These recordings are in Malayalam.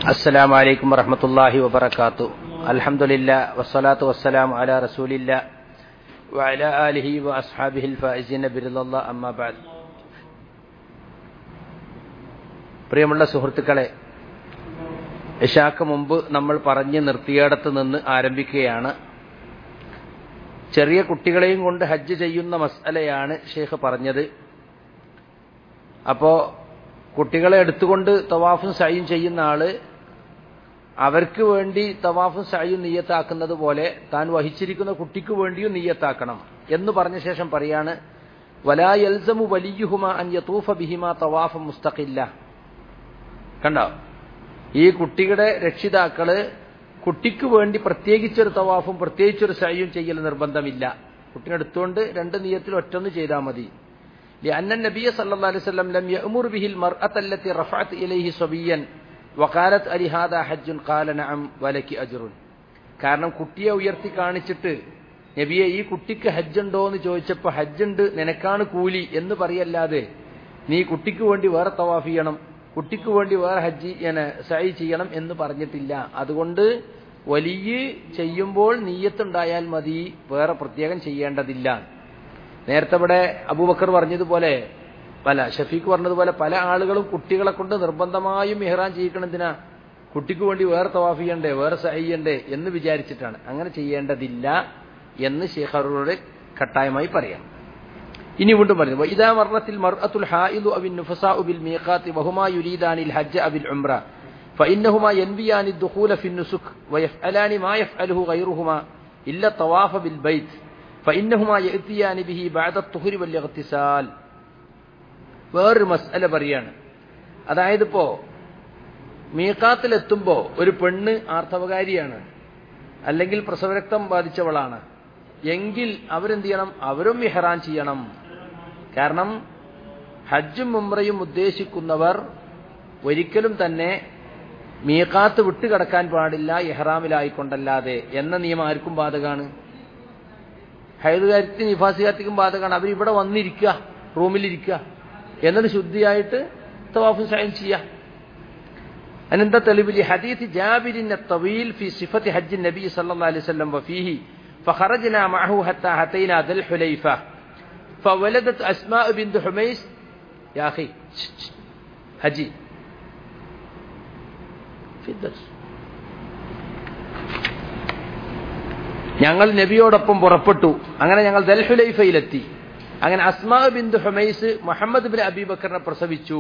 السلام عليكم ورحمة الله وبركاته الحمد لله والصلاة والسلام على رسول الله وعلى آله وأصحابه الفائزين برضا الله أما بعد പ്രിയമുള്ള സുഹൃത്തുക്കളെ ഇഷാക്ക് മുമ്പ് നമ്മൾ പറഞ്ഞു നിർത്തിയിടത്ത് നിന്ന് ആരംഭിക്കുകയാണ് ചെറിയ കുട്ടികളെയും കൊണ്ട് ഹജ്ജ് ചെയ്യുന്ന മസലയാണ് ഷെയ്ഖ് പറഞ്ഞത് അപ്പോ കുട്ടികളെ എടുത്തുകൊണ്ട് തവാഫും സയും ചെയ്യുന്ന ആള് അവർക്ക് വേണ്ടി തവാഫും സയും നീയത്താക്കുന്നത് പോലെ താൻ വഹിച്ചിരിക്കുന്ന കുട്ടിക്ക് വേണ്ടിയും നീയത്താക്കണം എന്ന് പറഞ്ഞ ശേഷം പറയാണ് വലാ യൽസമു വലിയുഹുമ അൻ യതൂഫ ബിഹിമ തവാഫ മുസ്തഖില്ല കണ്ടോ ഈ കുട്ടിയുടെ രക്ഷിതാക്കള് കുട്ടിക്ക് വേണ്ടി പ്രത്യേകിച്ചൊരു തവാഫും പ്രത്യേകിച്ചൊരു സയും ചെയ്യൽ നിർബന്ധമില്ല കുട്ടിനെ എടുത്തുകൊണ്ട് രണ്ട് നീയത്തിൽ ഒറ്റൊന്ന് ചെയ്താൽ മതി لأن النبي صلى الله عليه وسلم لم يأمر به المرأة التي رفعت إليه صبيا وقالت ألي هذا حج قال نعم ولك أجر കാരണം കുട്ടിയെ ഉയർത്തി കാണിച്ചിട്ട് നബിയെ ഈ കുട്ടിക്ക് ഹജ്ജുണ്ടോ എന്ന് ചോദിച്ചപ്പോൾ ഹജ്ജുണ്ട് നിനക്കാണ് കൂലി എന്ന് പറയല്ലാതെ നീ കുട്ടിക്ക് വേണ്ടി വേറെ തവാഫ് ചെയ്യണം കുട്ടിക്ക് വേണ്ടി വേറെ ഹജ്ജ് സൈ ചെയ്യണം എന്ന് പറഞ്ഞിട്ടില്ല അതുകൊണ്ട് വലിയ ചെയ്യുമ്പോൾ നീയത്തുണ്ടായാൽ മതി വേറെ പ്രത്യേകം ചെയ്യേണ്ടതില്ല നേരത്തെ ഇവിടെ അബൂബക്കർ പറഞ്ഞതുപോലെ പല ഷഫീഖ് പറഞ്ഞതുപോലെ പല ആളുകളും കുട്ടികളെ കൊണ്ട് നിർബന്ധമായും മെഹ്റാൻ ചെയ്യിക്കണതിനാ കുട്ടിക്ക് വേണ്ടി വേറെ തവാഫ് ചെയ്യണ്ടേ വേറെ സഹിയണ്ടേ എന്ന് വിചാരിച്ചിട്ടാണ് അങ്ങനെ ചെയ്യേണ്ടതില്ല എന്ന് ഷെയ്ഖ് അവരോട് കട്ടായമായി പറയാം ഇനി വീണ്ടും പറയുന്നു ഇതാ മർണത്തിൽ മർഅത്തുൽ ഹായിദു അബിൻ നുഫസാഉ ബിൽ മീഖാത്തി വഹുമാ യുരീദാനിൽ ഹജ്ജ് അബിൽ ഉംറ فإنهما ينبيان الدخول في النسك ويفعلان ما يفعله غيرهما إلا الطواف بالبيت فإنهما يأتيان به بعد الطهر والاغتسال വേറൊരു മസ്അല പറയാണ് അതായത് ഇപ്പോ മീക്കാത്തിലെത്തുമ്പോ ഒരു പെണ്ണ് ആർത്തവകാരിയാണ് അല്ലെങ്കിൽ പ്രസവരക്തം ബാധിച്ചവളാണ് എങ്കിൽ അവരെന്ത് ചെയ്യണം അവരും ഇഹ്റാൻ ചെയ്യണം കാരണം ഹജ്ജും ഉംറയും ഉദ്ദേശിക്കുന്നവർ ഒരിക്കലും തന്നെ മീക്കാത്ത് വിട്ടുകിടക്കാൻ പാടില്ല ഇഹ്റാമിലായിക്കൊണ്ടല്ലാതെ എന്ന നിയമം ആർക്കും ബാധകമാണ് ഹൈദുകാരത്തിനും നിഫാസുകാരത്തിക്കും ബാധകമാണ് അവർ ഇവിടെ വന്നിരിക്കുക റൂമിലിരിക്കുക എന്നിട്ട് ശുദ്ധിയായിട്ട് തവാഫും സൈൻ ചെയ്യുക അനന്ത തെളിവിൽ ഹദീത്ത് ജാബിരിൻ الطويل في صفة حج النبي صلى الله عليه وسلم وفيه فخرجنا معه حتى أتينا ذا الحليفة فولدت أسماء بنت حميس يا أخي هجي في الدرس ഞങ്ങൾ നബിയോടൊപ്പം പുറപ്പെട്ടു അങ്ങനെ ഞങ്ങൾ ദൽഹുലൈഫയിലെത്തി അങ്ങനെ അസ്മാ ബിന്ദു ഹുമൈസ് മുഹമ്മദ് ബിൻ അബീബക്കറിനെ പ്രസവിച്ചു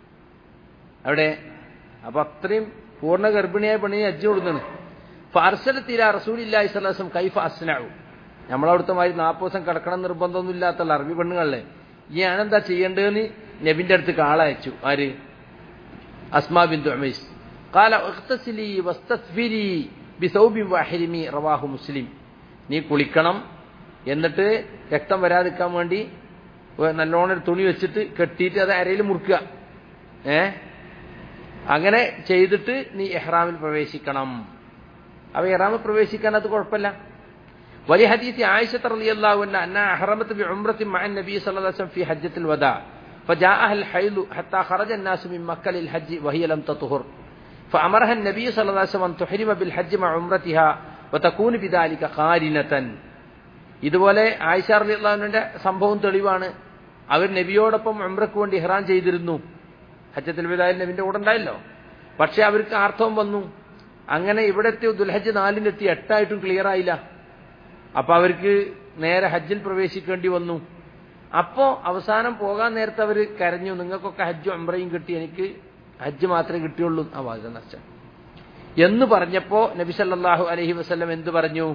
അവിടെ അപ്പൊ അത്രയും പൂർണ്ണ ഗർഭിണിയായ പെണ്ണിനെ അജ്ജ് കൊടുക്കണം ഫാർസലത്തില റസൂലില്ലാഹി സ്വലാസം കൈഫ അസ്നാവും നമ്മളവിടുത്തെ മാതിരി നാൽപ്പത് ദിവസം കിടക്കണം നിർബന്ധമൊന്നും ഇല്ലാത്തുള്ള അറബി പെണ്ണുങ്ങളെ ഈ ഞാനെന്താ ചെയ്യേണ്ടതെന്ന് നബിന്റെ അടുത്ത് കാളയച്ചു ആര് അസ്മാ ബിന്ദു ഹുമൈസ് قال اغتسلي واستثفري ബിസൗബി വാഹിരിമി റവാഹു മുസ്ലിം നീ കുളിക്കണം എന്നിട്ട് രക്തം വരാതിരിക്കാൻ വേണ്ടി നല്ലോണം ഒരു തുണി വെച്ചിട്ട് കെട്ടിയിട്ട് അത് അരയിൽ മുറുക്കുക ഏ അങ്ങനെ ചെയ്തിട്ട് നീ എഹ്റാമിൽ പ്രവേശിക്കണം അവ എഹ്റാമിൽ പ്രവേശിക്കാൻ അത് കുഴപ്പമില്ല വലിയ ഹദീസി ആയിഷ റളിയല്ലാഹു അൻഹ അന്ന അഹ്റമത്ത് بعمرة مع النبي صلى الله عليه وسلم في حجة الوداع فجاءها الحيض حتى خرج الناس من مكة للحج وهي لم تطهر فأمرها النبي صلى الله عليه وسلم أن تحرم بالحج مع عمرتها وتكون بذلك قارنة ഇതുപോലെ ആയിഷ അലിള്ളാഹുവിന്റെ സംഭവം തെളിവാണ് അവർ നബിയോടൊപ്പം ഉംറയ്ക്ക് വേണ്ടി ഇഹ്റാൻ ചെയ്തിരുന്നു ഹജ്ജത്തിൽ വിദായിൽ നബിന്റെ കൂടെ ഉണ്ടായല്ലോ പക്ഷെ അവർക്ക് ആർത്തവം വന്നു അങ്ങനെ ഇവിടെ എത്തി ദുൽഹജ്ജ് നാലിനെത്തി എട്ടായിട്ടും ക്ലിയർ ആയില്ല അപ്പൊ അവർക്ക് നേരെ ഹജ്ജിൽ പ്രവേശിക്കേണ്ടി വന്നു അപ്പോ അവസാനം പോകാൻ നേരത്തെ അവർ കരഞ്ഞു നിങ്ങൾക്കൊക്കെ ഹജ്ജും ഉംറയും കിട്ടി എനിക്ക് ഹജ്ജ് മാത്രമേ കിട്ടിയുള്ളൂ ആ വാചകം നഷ്ട എന്ന് പറഞ്ഞപ്പോ നബി സല്ലാഹു അലഹി വസ്ല്ലം എന്ത് പറഞ്ഞു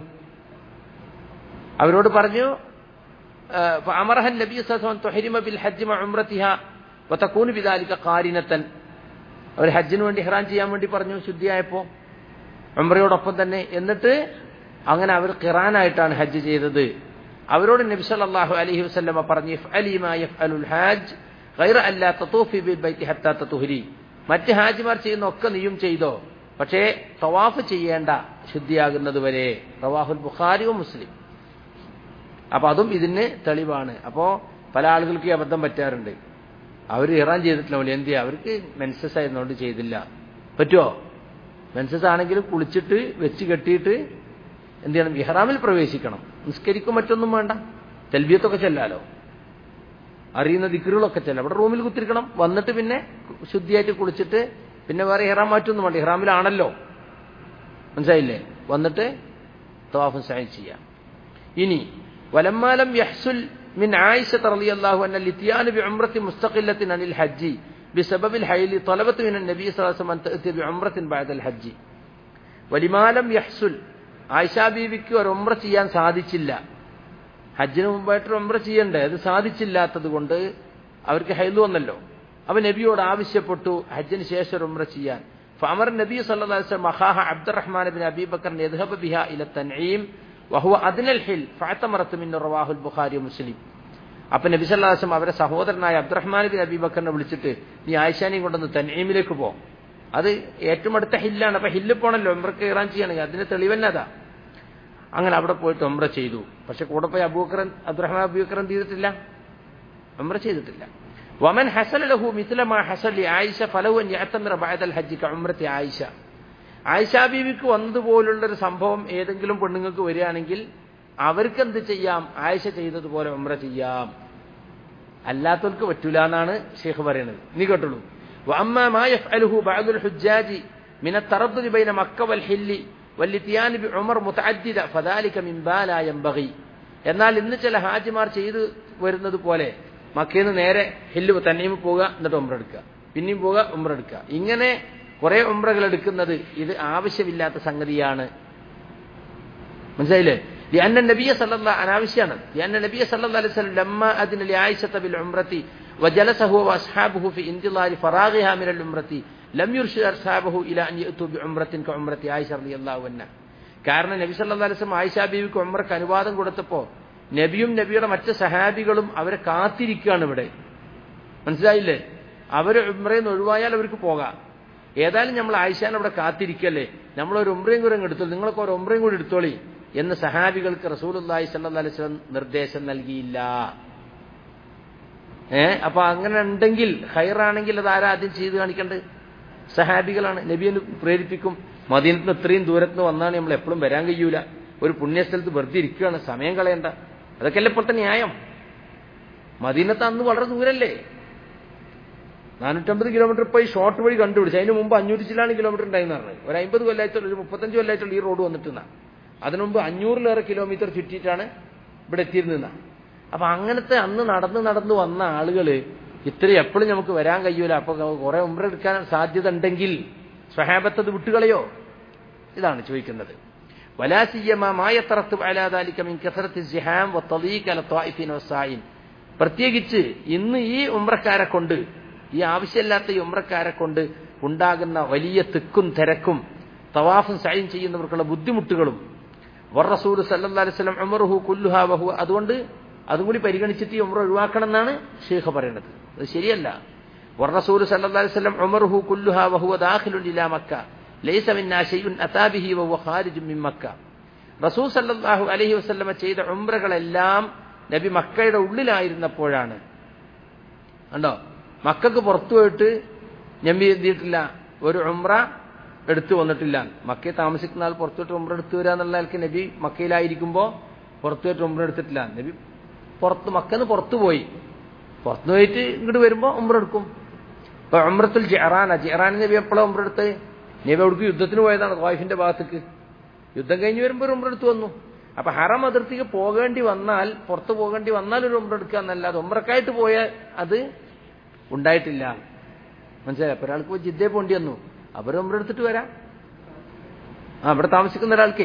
അവരോട് പറഞ്ഞു അമർഹൻ നബി തൊഹരിമ ബിൽ ഹജ്ജ് ഉംറത്തിഹ വതക്കൂന് ബിദാലിക കാരിനത്തൻ അവർ ഹജ്ജിന് വേണ്ടി ഹെറാൻ ചെയ്യാൻ വേണ്ടി പറഞ്ഞു ശുദ്ധിയായപ്പോ ഉംറയോടൊപ്പം തന്നെ എന്നിട്ട് അങ്ങനെ അവർ ഖിറാനായിട്ടാണ് ഹജ്ജ് ചെയ്തത് അവരോട് നബി സല്ലല്ലാഹു അലൈഹി വസല്ലമ പറഞ്ഞു അലിമാ യഫ്അലുൽ ഹാജ് ഗൈറ അല്ലാ തതൂഫി ബിൽ ബൈത്തി ഹത്താ തതുഹരി മറ്റ് ഹാജിമാർ ചെയ്യുന്ന ഒക്കെ നീയും ചെയ്തോ പക്ഷേ തവാഫ് ചെയ്യേണ്ട ശുദ്ധിയാകുന്നത് വരെ റവാഹുൽ ബുഖാരിയും മുസ്ലിം അപ്പൊ അതും ഇതിന് തെളിവാണ് അപ്പോ പല ആളുകൾക്ക് ഈ അബദ്ധം പറ്റാറുണ്ട് അവർ ഇറാൻ ചെയ്തിട്ടില്ല പോലെ എന്ത് ചെയ്യാ അവർക്ക് മെൻസസ് ആയിരുന്നോണ്ട് ചെയ്തില്ല പറ്റുമോ മെൻസസ് ആണെങ്കിലും കുളിച്ചിട്ട് വെച്ച് കെട്ടിയിട്ട് എന്ത് ചെയ്യണം ഇഹ്റാമിൽ പ്രവേശിക്കണം നിസ്കരിക്കും മറ്റൊന്നും വേണ്ട തെൽബിയത്തൊക്കെ ചെല്ലാലോ അറിയുന്ന ദിക്കറുകളൊക്കെ ചെല്ലാം അവിടെ റൂമിൽ കുത്തിരിക്കണം വന്നിട്ട് പിന്നെ ശുദ്ധിയായിട്ട് കുളിച്ചിട്ട് പിന്നെ വേറെ ഇഹ്റാം മാറ്റൊന്നും വേണ്ട ഇഹ്റാമിലാണല്ലോ മനസ്സിലായില്ലേ വന്നിട്ട് തവാഫും സായി ചെയ്യാം ഇനി വലമ്മാലം യഹ്സുൽ من عائشة رضي الله عنها الاتيان بعمرة مستقلة عن الحج بسبب الحيل طلبت من النبي صلى الله عليه وسلم أن تأتي بعمرة بعد الحج ولما لم يحصل ആയിഷ ബീവിക്ക് ഒരു ഉംറ ചെയ്യാൻ സാധിച്ചില്ല ഹജ്ജിന് മുമ്പായിട്ട് ഉംറ ചെയ്യണ്ടേ അത് സാധിച്ചില്ലാത്തത് കൊണ്ട് അവർക്ക് ഹൈദ് വന്നല്ലോ അവ നബിയോട് ആവശ്യപ്പെട്ടു ഹജ്ജിന് ശേഷം ഒരു ഉംറ ചെയ്യാൻ ഫഅമർ നബി സല്ലല്ലാഹു അലൈഹി വസല്ലം മഖാഹ അബ്ദുറഹ്മാൻ ബിൻ അബീ ബക്കർ യദ്ഹബ ബിഹാ ഇല തൻഈം വഹുവ അദ്നൽ ഹിൽ ഫഅതമറത്ത് മിൻ റവാഹുൽ ബുഖാരി മുസ്ലിം അപ്പൊ നബി സല്ലല്ലാഹു അലൈഹി വസല്ലം അവരെ സഹോദരനായ അബ്ദുറഹ്മാൻ ബിൻ അബീ ബക്കറിനെ വിളിച്ചിട്ട് നീ ആയിഷാനെയും കൊണ്ടൊന്ന് തൻഈമിലേക്ക് പോ അത് ഏറ്റവും അടുത്ത ഹില്ലാണ് അപ്പൊ ഹില്ല് പോണല്ലോ ഉംറക്ക് ഇറാൻ ചെയ്യണമെങ്കിൽ അതിന്റെ തെളിവന്നെ അതാ അങ്ങനെ അവിടെ പോയിട്ട് ഉംറ ചെയ്തു പക്ഷെ കൂടെ പോയി അബൂക്കറൻ അബ്ദുറഹ്മാൻ അബൂക്കറൻ ചെയ്തിട്ടില്ല ഉംറ ചെയ്തിട്ടില്ല വമൻ ഹസൽ ലഹു മിഥിലമാ ഹസൽ ആയിഷ ഫലഹു അൻ യഅ്തമിറ ബഅദൽ ഹജ്ജ് കഉംറത്തി ആയിഷ ആയിഷ ബീവിക്ക് വന്നതുപോലുള്ള ഒരു സംഭവം ഏതെങ്കിലും പെണ്ണുങ്ങൾക്ക് വരികയാണെങ്കിൽ അവർക്ക് എന്ത് ചെയ്യാം ആയിഷ ചെയ്തതുപോലെ ഉംറ ചെയ്യാം അല്ലാത്തവർക്ക് പറ്റൂല എന്നാണ് ഷെയ്ഖ് പറയുന്നത് നീ കേട്ടുള്ളൂ وأما ما يفعله بعض الحجاج من التردد بين مكة والحل والاتيان بعمر متعددة فذلك من لا ينبغي എന്നാൽ ഇന്ന് ചില ഹാജിമാർ ചെയ്തു വരുന്നത് പോലെ മക്കയിൽ നിന്ന് നേരെ ഹില്ല് തന്നെയും പോവുക എന്നിട്ട് ഉമ്ര എടുക്കുക പിന്നെയും പോവുക ഉമ്ര എടുക്കുക ഇങ്ങനെ കുറെ ഉമ്രകൾ എടുക്കുന്നത് ഇത് ആവശ്യമില്ലാത്ത സംഗതിയാണ് മനസ്സിലായില്ലേ لأن النبي صلى الله അനാവശ്യമാണ് لأن النبي صلى الله عليه وسلم لما أذن لعائشة بالعمرة وجلس هو وأصحابه في انتظار فراغها من العمرة لم يرشد أصحابه إلى أن يأتوا بعمرة كعمرة عائشة رضي الله عنها കാരണം നബി സല്ലാ അലിസ്ലം ആയിഷ ബീവിക്ക് ഉമ്രക്ക് അനുവാദം കൊടുത്തപ്പോ നബിയും നബിയുടെ മറ്റ് സഹാബികളും അവരെ കാത്തിരിക്കുകയാണ് ഇവിടെ മനസ്സിലായില്ലേ അവർ ഉമ്രയിൽ നിന്ന് ഒഴിവായാൽ അവർക്ക് പോകാം ഏതായാലും നമ്മൾ ആയിഷാൻ അവിടെ കാത്തിരിക്കല്ലേ നമ്മളൊരു ഉമ്രയും കൂടെ എടുത്തോളൂ നിങ്ങളൊക്കെ ഒരു ഉമ്രയും കൂടി എടുത്തോളി എന്ന് സഹാബികൾക്ക് റസൂലുല്ലാഹി സല്ലാ അലിസ്ലം നിർദ്ദേശം നൽകിയില്ല ഏ അപ്പൊ അങ്ങനെ ഉണ്ടെങ്കിൽ ഹൈറാണെങ്കിൽ അത് ആരാ ആദ്യം ചെയ്ത് കാണിക്കേണ്ടത് സഹാബികളാണ് നബിയെ പ്രേരിപ്പിക്കും മദീനത്ത് നിന്ന് ഇത്രയും ദൂരത്ത് നിന്ന് വന്നാണ് നമ്മൾ എപ്പോഴും വരാൻ കഴിയൂല ഒരു പുണ്യസ്ഥലത്ത് വെറുതെ ഇരിക്കുകയാണ് സമയം കളയണ്ട അതൊക്കെയല്ലേ ഇപ്പോഴത്തെ ന്യായം മദീനത്ത് അന്ന് വളരെ ദൂരല്ലേ നാനൂറ്റമ്പത് കിലോമീറ്റർ പോയി ഷോർട്ട് വഴി കണ്ടുപിടിച്ചു അതിന് മുമ്പ് അഞ്ഞൂറ്റി ചില്ലാണ് കിലോമീറ്റർ ഉണ്ടായിരുന്നു പറഞ്ഞത് ഒരു അമ്പത് കൊല്ലമായിട്ടുള്ള ഒരു മുപ്പത്തഞ്ച് കൊല്ലമായിട്ടുള്ള ഈ റോഡ് വന്നിട്ടുന്ന അതിനു മുമ്പ് അഞ്ഞൂറിലേറെ കിലോമീറ്റർ ചുറ്റിയിട്ടാണ് ഇവിടെ എത്തിയിരുന്ന അപ്പൊ അങ്ങനത്തെ അന്ന് നടന്ന് നടന്ന് വന്ന ആളുകള് ഇത്രയും എപ്പോഴും നമുക്ക് വരാൻ കഴിയൂല അപ്പൊ കുറെ ഉമ്ര എടുക്കാൻ സാധ്യത ഉണ്ടെങ്കിൽ സ്വഹാബത്തത് വിട്ടുകളയോ ഇതാണ് ചോദിക്കുന്നത് പ്രത്യേകിച്ച് ഇന്ന് ഈ ഉമ്രക്കാരെ കൊണ്ട് ഈ ആവശ്യമില്ലാത്ത ഈ ഉമ്രക്കാരെ കൊണ്ട് ഉണ്ടാകുന്ന വലിയ തിക്കും തിരക്കും തവാഫും സൈൻ ചെയ്യുന്നവർക്കുള്ള ബുദ്ധിമുട്ടുകളും വറസൂൽ സല്ലാ അലിസ്ലം ഉമറുഹു കുല്ലുഹ വഹു അതുകൊണ്ട് അതും കൂടി പരിഗണിച്ചിട്ട് ഈ ഉമ്ര ഒഴിവാക്കണം എന്നാണ് ഷെയ്ഖ് പറയുന്നത് അത് ശരിയല്ല വറസൂൽ സല്ലാ അലിസ്ലം ഉമറുഹു കുല്ലുഹ വഹുവ ദാഖിലുൻ ഇലാ മക്ക ലൈസ മിന്നാ ഷൈഉൻ അതാബിഹി വഹുവ ഖാരിജും മിൻ മക്ക റസൂൽ സല്ലല്ലാഹു അലൈഹി വസല്ലമ ചെയ്ത ഉംറകളെല്ലാം നബി മക്കയുടെ ഉള്ളിലായിരുന്നപ്പോഴാണ് കണ്ടോ മക്കൾക്ക് പുറത്തു പോയിട്ട് നബി എന്തിയിട്ടില്ല ഒരു ഉംറ എടുത്തു വന്നിട്ടില്ല മക്കയിൽ താമസിക്കുന്ന ആൾ പുറത്തോട്ട് ഉംറ എടുത്തു വരിക എന്നുള്ള ആൾക്ക് നബി മക്കയിലായിരിക്കുമ്പോൾ പുറത്തുപോയിട്ട് ഉംറ എടുത്തിട്ടില്ല നബി പുറത്ത് മക്കന്ന് പുറത്തു പോയി പുറത്തു പോയിട്ട് ഇങ്ങോട്ട് വരുമ്പോൾ ഉംറ എടുക്കും ഇപ്പൊ ഉമ്രത്തുൽ ജെറാന ജെറാൻ നബി എപ്പോഴാണ് ഉംറ എടുത്ത് നബി അവിടേക്ക് യുദ്ധത്തിന് പോയതാണ് വായിഫിന്റെ ഭാഗത്തേക്ക് യുദ്ധം കഴിഞ്ഞ് വരുമ്പോൾ ഒരു ഉംറ എടുത്തു വന്നു അപ്പൊ ഹറം അതിർത്തിക്ക് പോകേണ്ടി വന്നാൽ പുറത്തു പോകേണ്ടി വന്നാൽ ഒരു ഉംറ എടുക്കുക എന്നല്ലാതെ ഉമ്രക്കായിട്ട് പോയ അത് ഉണ്ടായിട്ടില്ല മനസ്സിലായി അപ്പൊ ഒരാൾക്ക് പോയി ജിദ്ദയെ പോണ്ടി വന്നു അവർ ഉംറ എടുത്തിട്ട് വരാം ആ അവിടെ താമസിക്കുന്ന ഒരാൾക്കേ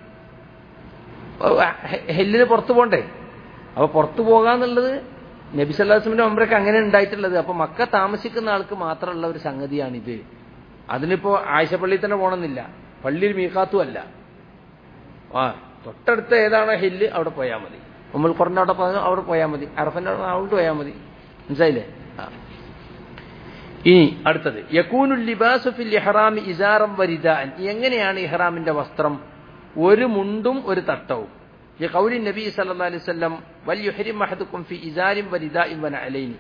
ഹെല്ലിന് പുറത്തു പോണ്ടേ അപ്പൊ പുറത്തു പോകാന്നുള്ളത് നബി സല്ലാസ്മിന്റെ ഉംറക്ക് അങ്ങനെ ഉണ്ടായിട്ടുള്ളത് അപ്പൊ മക്ക താമസിക്കുന്ന ആൾക്ക് മാത്രമുള്ള ഒരു സംഗതിയാണിത് അതിനിപ്പോ ആയിഷപ്പള്ളിയിൽ തന്നെ പോകണമെന്നില്ല പള്ളിയിൽ മീക്കാത്തും അല്ല ആ തൊട്ടടുത്ത ഏതാണോ ഹില്ല് അവിടെ പോയാൽ മതി നമ്മൾ കുറഞ്ഞ അവിടെ പോയാൽ അവിടെ പോയാൽ മതി അറഫന്റെ അവിടെ പോയാൽ മതി മനസ്സിലായില്ലേ ആ ഇനി അടുത്തത് യക്കൂനുൽ ലിബാസു ഫിൽ ഇഹ്റാമി ഇസാറം വരിദാൻ എങ്ങനെയാണ് ഇഹ്റാമിന്റെ വസ്ത്രം ഒരു മുണ്ടും ഒരു തട്ടവും ഈ കൗലി നബി സല്ലല്ലാഹു അലൈഹി വസല്ലം വൽ യുഹ്രിം അഹദുക്കും ഫി ഇസാരിൻ വരിദാഇൻ വനഅലൈനി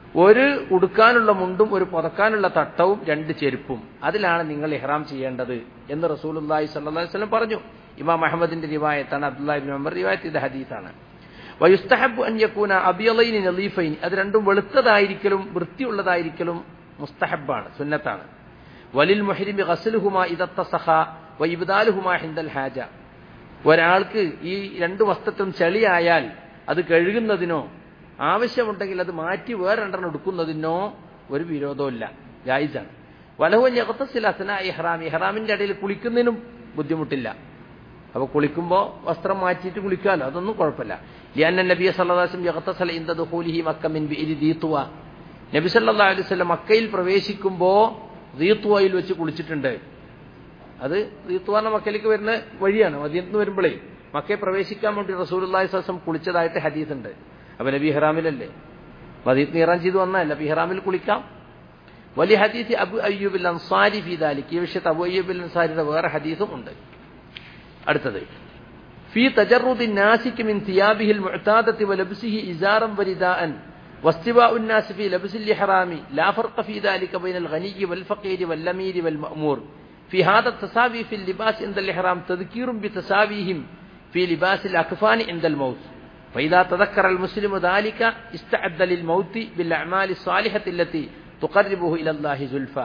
ഒരു ഉടുക്കാനുള്ള മുണ്ടും ഒരു പുതക്കാനുള്ള തട്ടവും രണ്ട് ചെരുപ്പും അതിലാണ് നിങ്ങൾ ഇഹ്റാം ചെയ്യേണ്ടത് എന്ന് റസൂലുള്ളാഹി സ്വല്ലല്ലാഹി അലൈഹി വസല്ലം പറഞ്ഞു ഇമാം അഹമ്മദിന്റെ റിവായത്താണ് അബ്ദുല്ലാഹി ബിൻ ഉമർ റിവായത്ത് ചെയ്ത ഹദീസാണ് വയുസ്തഹബ് അൻ യകൂന അബിയലൈനി നലീഫൈൻ അത് രണ്ടും വെളുത്തതായിരിക്കലും വൃത്തിയുള്ളതായിരിക്കലും മുസ്തഹബാണ് സുന്നത്താണ് വലിൽ മുഹരിമി ഗസ്ലുഹുമ ഇദത്തസഹ വൈബ്ദാലുഹുമ ഹിന്ദൽ ഹാജ ഒരാൾക്ക് ഈ രണ്ട് വസ്ത്രത്തിലും ചെളിയായാൽ അത് കഴുകുന്നതിനോ ആവശ്യമുണ്ടെങ്കിൽ അത് മാറ്റി വേറെ രണ്ടെണ്ണം എടുക്കുന്നതിനോ ഒരു വിരോധമില്ല ജായിസാണ് വലഹുവൻ യഹത്തസിൽ അസന ഇഹ്റാം ഇഹ്റാമിന്റെ ഇടയിൽ കുളിക്കുന്നതിനും ബുദ്ധിമുട്ടില്ല അപ്പൊ കുളിക്കുമ്പോൾ വസ്ത്രം മാറ്റിയിട്ട് കുളിക്കാമല്ലോ അതൊന്നും കുഴപ്പമില്ല ലിയാൻ നബി സല്ലാസും യഹത്തസല ഇന്ദ ദുഹൂലിഹി മക്കമിൻ ബിരി ദീത്തുവ നബി സല്ലാ അലൈഹി സ്വലം മക്കയിൽ പ്രവേശിക്കുമ്പോൾ ദീത്തുവയിൽ വെച്ച് കുളിച്ചിട്ടുണ്ട് അത് ദീത്തുവാന മക്കയിലേക്ക് വരുന്ന വഴിയാണ് മദീനത്ത് നിന്ന് വരുമ്പോഴേ മക്കയെ പ്രവേശിക്കാൻ വേണ്ടി റസൂലുള്ളാഹി സ്വലം കുളിച്ചതായിട്ട് ഹദീസ് ഉണ്ട് അപ്പൊ നബി ഇഹ്റാമിലല്ലേ മദീനത്ത് ഇഹ്റാം ചെയ്തു വന്നതല്ല അപ്പൊ ഇഹ്റാമിൽ കുളിക്കാം വലിയ ഹദീസ് അബു അയ്യൂബിൽ അൻസാരി ഫീദാലിക്ക് ഈ വിഷയത്ത് അബു അയ്യൂബിൽ അൻസാരിയുടെ വേറെ ഹദീസും ഉണ്ട് അടുത്തത് في تجرد الناسك من ثيابه المعتادة ولبسه إزارا ورداء واستواء الناس في لبس الإحرام لا فرق في ذلك بين الغني والفقير والأمير والمأمور في هذا التساوي في اللباس عند الإحرام تذكير بتساويهم في لباس الأكفان عند الموت فإذا تذكر المسلم ذلك استعد للموت بالأعمال الصالحة التي تقربه إلى الله زلفى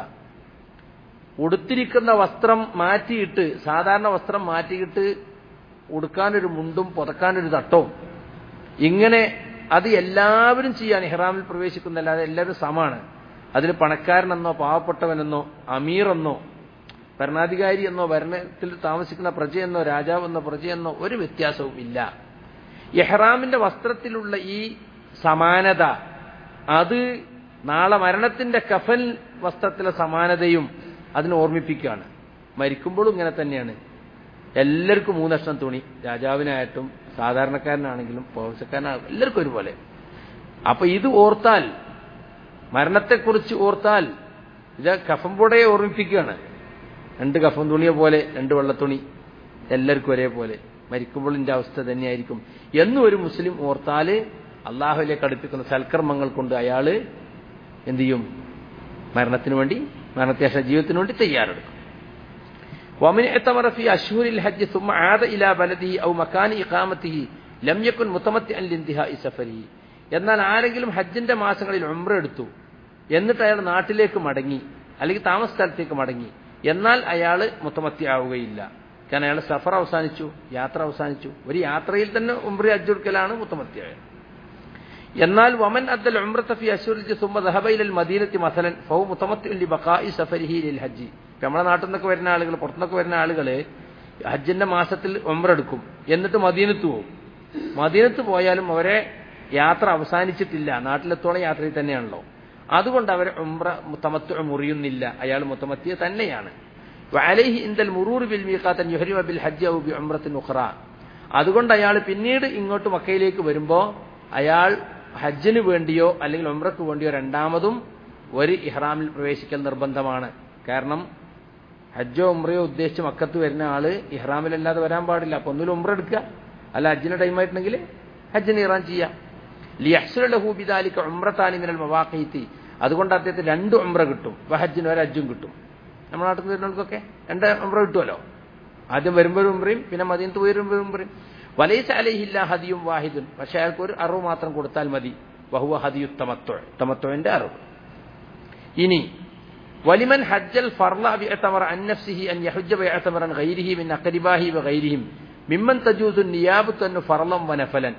ഉടുത്തിരിക്കുന്ന വസ്ത്രം മാറ്റിയിട്ട് സാധാരണ വസ്ത്രം മാറ്റിയിട്ട് ഉടുക്കാനൊരു മുണ്ടും പുതക്കാനൊരു തട്ടവും ഇങ്ങനെ അത് എല്ലാവരും ചെയ്യാൻ ഇഹ്റാമിൽ പ്രവേശിക്കുന്നല്ലാതെ എല്ലാവരും സമാണ് അതിൽ പണക്കാരനെന്നോ പാവപ്പെട്ടവനെന്നോ അമീറെന്നോ ഭരണാധികാരി എന്നോ ഭരണത്തിൽ താമസിക്കുന്ന പ്രജയെന്നോ രാജാവെന്നോ പ്രജയെന്നോ ഒരു വ്യത്യാസവും ഇല്ല ഇഹ്റാമിന്റെ വസ്ത്രത്തിലുള്ള ഈ സമാനത അത് നാളെ മരണത്തിന്റെ കഫൻ വസ്ത്രത്തിലെ സമാനതയും അതിനെ ഓർമ്മിപ്പിക്കുകയാണ് മരിക്കുമ്പോഴും ഇങ്ങനെ തന്നെയാണ് എല്ലാവർക്കും മൂന്നക്ഷണം തുണി രാജാവിനായിട്ടും സാധാരണക്കാരനാണെങ്കിലും പ്രൊഫസക്കാരനാണെങ്കിലും എല്ലാവർക്കും ഒരുപോലെ അപ്പൊ ഇത് ഓർത്താൽ മരണത്തെക്കുറിച്ച് ഓർത്താൽ ഇത് കഫംപുടയെ ഓർമ്മിപ്പിക്കുകയാണ് രണ്ട് കഫം തുണിയെ പോലെ രണ്ട് വെള്ളത്തുണി എല്ലാവർക്കും ഒരേപോലെ മരിക്കുമ്പോൾ ഇതിന്റെ അവസ്ഥ തന്നെയായിരിക്കും എന്നും ഒരു മുസ്ലിം ഓർത്താല് അള്ളാഹുലേക്ക് അടുപ്പിക്കുന്ന സൽക്കർമ്മങ്ങൾ കൊണ്ട് അയാള് എന്ത് ചെയ്യും മരണത്തിന് വേണ്ടി മരണത്യാശ ജീവിതത്തിന് വേണ്ടി തയ്യാറെടുക്കും ومن اعتمر في أشهر الحج ثم عاد إلى بلده أو مكان إقامته لم يكن متمتعا لانتهاء سفره എന്നാൽ ആരെങ്കിലും ഹജ്ജിന്റെ മാസങ്ങളിൽ ഉംറ എടുത്തു എന്നിട്ട് അയാൾ നാട്ടിലേക്ക് മടങ്ങി അല്ലെങ്കിൽ താമസ സ്ഥലത്തേക്ക് മടങ്ങി എന്നാൽ അയാൾ മുത്തമത്തിയാവുകയില്ല കാരണം അയാൾ സഫർ അവസാനിച്ചു യാത്ര അവസാനിച്ചു ഒരു യാത്രയിൽ തന്നെ ഉംറ അജ്ജുടുക്കലാണ് മുത്തമത്തിയായത് എന്നാൽ വമൻ അദ്ദൽ ഉംറത്ത ഫി അശ്വരിച്ച് സുമ്മ ദഹബയിലൽ മദീനത്തി മസലൻ ഫൗ മുത്തമത്തി ലി ബഖായി സഫരിഹി ലിൽ ഹജ്ജി നമ്മുടെ നാട്ടിൽ നിന്നൊക്കെ വരുന്ന ആളുകൾ പുറത്തുനിന്നൊക്കെ വരുന്ന ആളുകൾ ഹജ്ജിന്റെ മാസത്തിൽ ഉംറ എടുക്കും എന്നിട്ട് മദീനത്ത് പോകും മദീനത്ത് പോയാലും അവരെ യാത്ര അവസാനിച്ചിട്ടില്ല നാട്ടിലെത്തോളം യാത്രയിൽ തന്നെയാണല്ലോ അതുകൊണ്ട് അവർ ഉംറ മുത്തമത്ത് മുറിയുന്നില്ല അയാൾ മുത്തമത്തിയ തന്നെയാണ് വഅലൈഹി ഇന്ദൽ മുറൂർ ബിൽ മീഖാത്തൻ യുഹരിമ ബിൽ ഹജ്ജ് ഔ ബി ഉംറത്തിൻ ഉഖറ അതുകൊണ്ട് അയാൾ പിന്നീട് ഇങ്ങോട്ട് മക്കയിലേക്ക് വരുമ്പോൾ അയാൾ ഹജ്ജിന് വേണ്ടിയോ അല്ലെങ്കിൽ ഉംറക്ക് വേണ്ടിയോ രണ്ടാമതും ഒരു ഇഹ്റാമിൽ പ്രവേശിക്കൽ നിർബന്ധമാണ് കാരണം ഹജ്ജോ ഉംറയോ ഉദ്ദേശിച്ച് മക്കത്ത് വരുന്ന ആള് ഇഹ്റാമിലല്ലാതെ വരാൻ പാടില്ല അപ്പൊ ഒന്നിലും ഉംറ എടുക്കുക അല്ല ഹജ്ജിന്റെ ടൈം ആയിട്ടുണ്ടെങ്കിൽ ഹജ്ജിന് ഇറാൻ ചെയ്യാം ലിയഹ്സുലഹൂബിദാലിക്ക് ഉംറത്താനി മിനൽ മവാഖീത്തി അതുകൊണ്ട് അദ്ദേഹത്തിന് രണ്ട് ഉംറ കിട്ടും ഹജ്ജിന് ഒരു ഹജ്ജും കിട്ടും നമ്മുടെ നാട്ടിൽ വരുന്നവർക്കൊക്കെ രണ്ട് ഉംറ കിട്ടുമല്ലോ ആദ്യം വരുമ്പോഴും ഉംറയും പിന്നെ മദീനത്ത് പോയി വരുമ്പോഴും ഉംറയും വലൈസ അലൈഹില്ല ഹദിയും വാഹിദുൻ പക്ഷെ അയാൾക്ക് ഒരു അറിവ് മാത്രം കൊടുത്താൽ മതി വഹുവ ഹദിയു തമത്വ തമത്വന്റെ അറിവ് ഇനി വലിമൻ ഹജ്ജൽ ഫർള ബിഅതമറ അൻ നഫ്സിഹി അൻ യഹജ്ജ ബിഅതമറൻ ഗൈരിഹി മിൻ അഖരിബാഹി വഗൈരിഹിം മിമ്മൻ തജൂസു നിയാബത്തു ഫർളം വനഫലൻ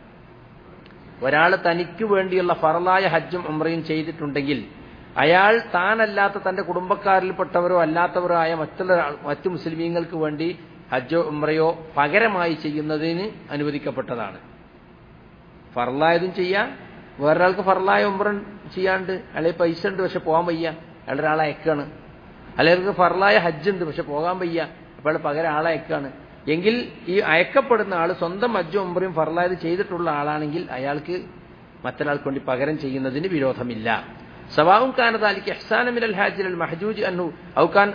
ഒരാൾ തനിക്ക് വേണ്ടിയുള്ള ഫറലായ ഹജ്ജും ഉംറയും ചെയ്തിട്ടുണ്ടെങ്കിൽ അയാൾ താനല്ലാത്ത തന്റെ കുടുംബക്കാരിൽപ്പെട്ടവരോ അല്ലാത്തവരോ ആയ മറ്റുള്ള മറ്റു മുസ്ലിമീങ്ങൾക്ക് വേണ്ടി ഹജ്ജോ ഉംറയോ പകരമായി ചെയ്യുന്നതിന് അനുവദിക്കപ്പെട്ടതാണ് ഫറലായതും ചെയ്യാം വേറൊരാൾക്ക് ഫറലായ ഉംറ ചെയ്യാണ്ട് അല്ലെ പൈസ ഉണ്ട് പക്ഷെ പോകാൻ വയ്യ അയാൾ ഒരാളെ അയക്കാണ് അല്ലെങ്കിൽ ഫറലായ ഹജ്ജ് ഉണ്ട് പക്ഷെ പോകാൻ വയ്യ അപ്പോൾ അയാൾ പകരം ആളെ അയക്കാണ് എങ്കിൽ ഈ അയക്കപ്പെടുന്ന ആൾ സ്വന്തം ഹജ്ജും ഉംറയും ഫറലായത് ചെയ്തിട്ടുള്ള ആളാണെങ്കിൽ അയാൾക്ക് മറ്റൊരാൾക്ക് വേണ്ടി പകരം ചെയ്യുന്നതിന് വിരോധമില്ല സവാവും കാനതാലിക്ക് എഹ്സാനമിൽ ഹാജിൽ മഹജൂജ് അന്നു ഔക്കാൻ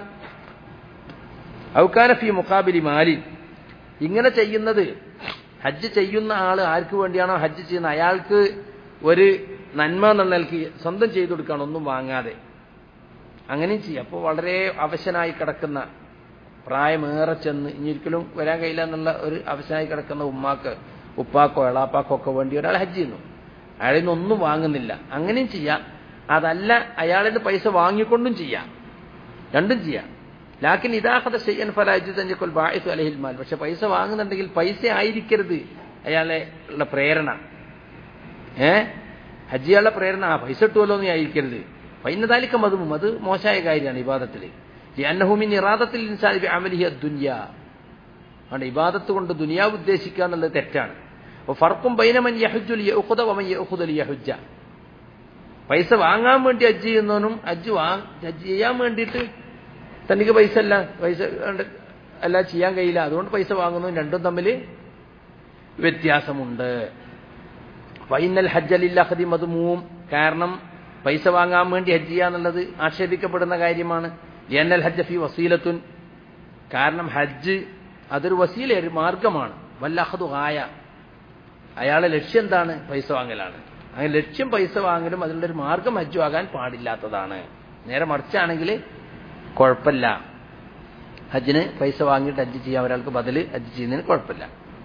ഔക്കാന ഫി മുക്കാബിലി മാലി ഇങ്ങനെ ചെയ്യുന്നത് ഹജ്ജ് ചെയ്യുന്ന ആൾ ആർക്ക് വേണ്ടിയാണോ ഹജ്ജ് ചെയ്യുന്ന അയാൾക്ക് ഒരു നന്മ എന്നുള്ള നിലയ്ക്ക് സ്വന്തം ചെയ്തു കൊടുക്കുകയാണ് ഒന്നും വാങ്ങാതെ അങ്ങനെയും ചെയ്യാം അപ്പോൾ വളരെ അവശനായി കിടക്കുന്ന പ്രായമേറെ ചെന്ന് ഇനി ഒരിക്കലും വരാൻ കഴിയില്ല എന്നുള്ള ഒരു അവശനായി കിടക്കുന്ന ഉമ്മാക്ക് ഉപ്പാക്കോ എളാപ്പാക്കോ ഒക്കെ വേണ്ടി ഒരാൾ ഹജ്ജ് ചെയ്യുന്നു അയാളിൽ നിന്ന് ഒന്നും വാങ്ങുന്നില്ല അങ്ങനെയും ചെയ്യാം അതല്ല അയാളിൽ നിന്ന് പൈസ വാങ്ങിക്കൊണ്ടും ചെയ്യാം രണ്ടും ചെയ്യാം ലാക്കിൻ ഇതാഹത ചെയ്യാൻ ഫലാജു തഞ്ചക്കൊൽ ബായസു അലഹിൽ മാൽ പക്ഷെ പൈസ വാങ്ങുന്നുണ്ടെങ്കിൽ പൈസ ആയിരിക്കരുത് അയാളെ ഉള്ള പ്രേരണ ഏ ഹജ്ജിയാളുടെ പ്രേരണ ആ പൈസ ഇട്ടുമല്ലോ എന്ന് ആയിരിക്കരുത് പൈനതാലിക്ക മതുമും അത് മോശമായ കാര്യമാണ് ഇബാദത്തിൽ അന്നഹുമിൻ ഇറാദത്തിൽ ഇൻസാലിബി അമലിഹി ദുന്യ ആണ് ഇബാദത്ത് കൊണ്ട് ദുനിയാവ് ഉദ്ദേശിക്കുക എന്നുള്ളത് തെറ്റാണ് അപ്പോൾ ഫർക്കും ബൈനമൻ യഹുജുൽ യഹുദ വമൻ യഹുദൽ യഹുജ പൈസ വാങ്ങാൻ വേണ്ടി ഹജ്ജ് ചെയ്യുന്നവനും ഹജ്ജ് വാ ഹജ്ജ് ചെയ്യാൻ വേണ്ടിയിട്ട് തനിക്ക് പൈസ അല്ല പൈസ കൊണ്ട് അല്ല ചെയ്യാൻ കഴിയില്ല അതുകൊണ്ട് പൈസ വാങ്ങുന്നതും രണ്ടും തമ്മിൽ വ്യത്യാസമുണ്ട് ഫൈനൽ ഹജ്ജലില്ലഹദി മതുമൂം കാരണം പൈസ വാങ്ങാൻ വേണ്ടി ഹജ്ജ് ചെയ്യുക എന്നുള്ളത് ആക്ഷേപിക്കപ്പെടുന്ന കാര്യമാണ് ലിയന്നൽ ഹജ്ജ ഫി വസീലത്തുൻ കാരണം ഹജ്ജ് അതൊരു വസീല ഒരു മാർഗമാണ് വല്ലഹദു ആയ അയാളെ ലക്ഷ്യം എന്താണ് പൈസ വാങ്ങലാണ് അങ്ങനെ ലക്ഷ്യം പൈസ വാങ്ങലും അതിലുള്ള ഒരു മാർഗം ഹജ്ജു ആകാൻ പാടില്ലാത്തതാണ് നേരെ മറിച്ചാണെങ്കിൽ കുഴപ്പമില്ല ഹജ്ജിന് പൈസ വാങ്ങിയിട്ട് ഹജ്ജ് ചെയ്യാൻ ഒരാൾക്ക് ബദൽ ഹജ്ജ് ചെയ്യുന്നതിന് കുഴപ്പമില്ല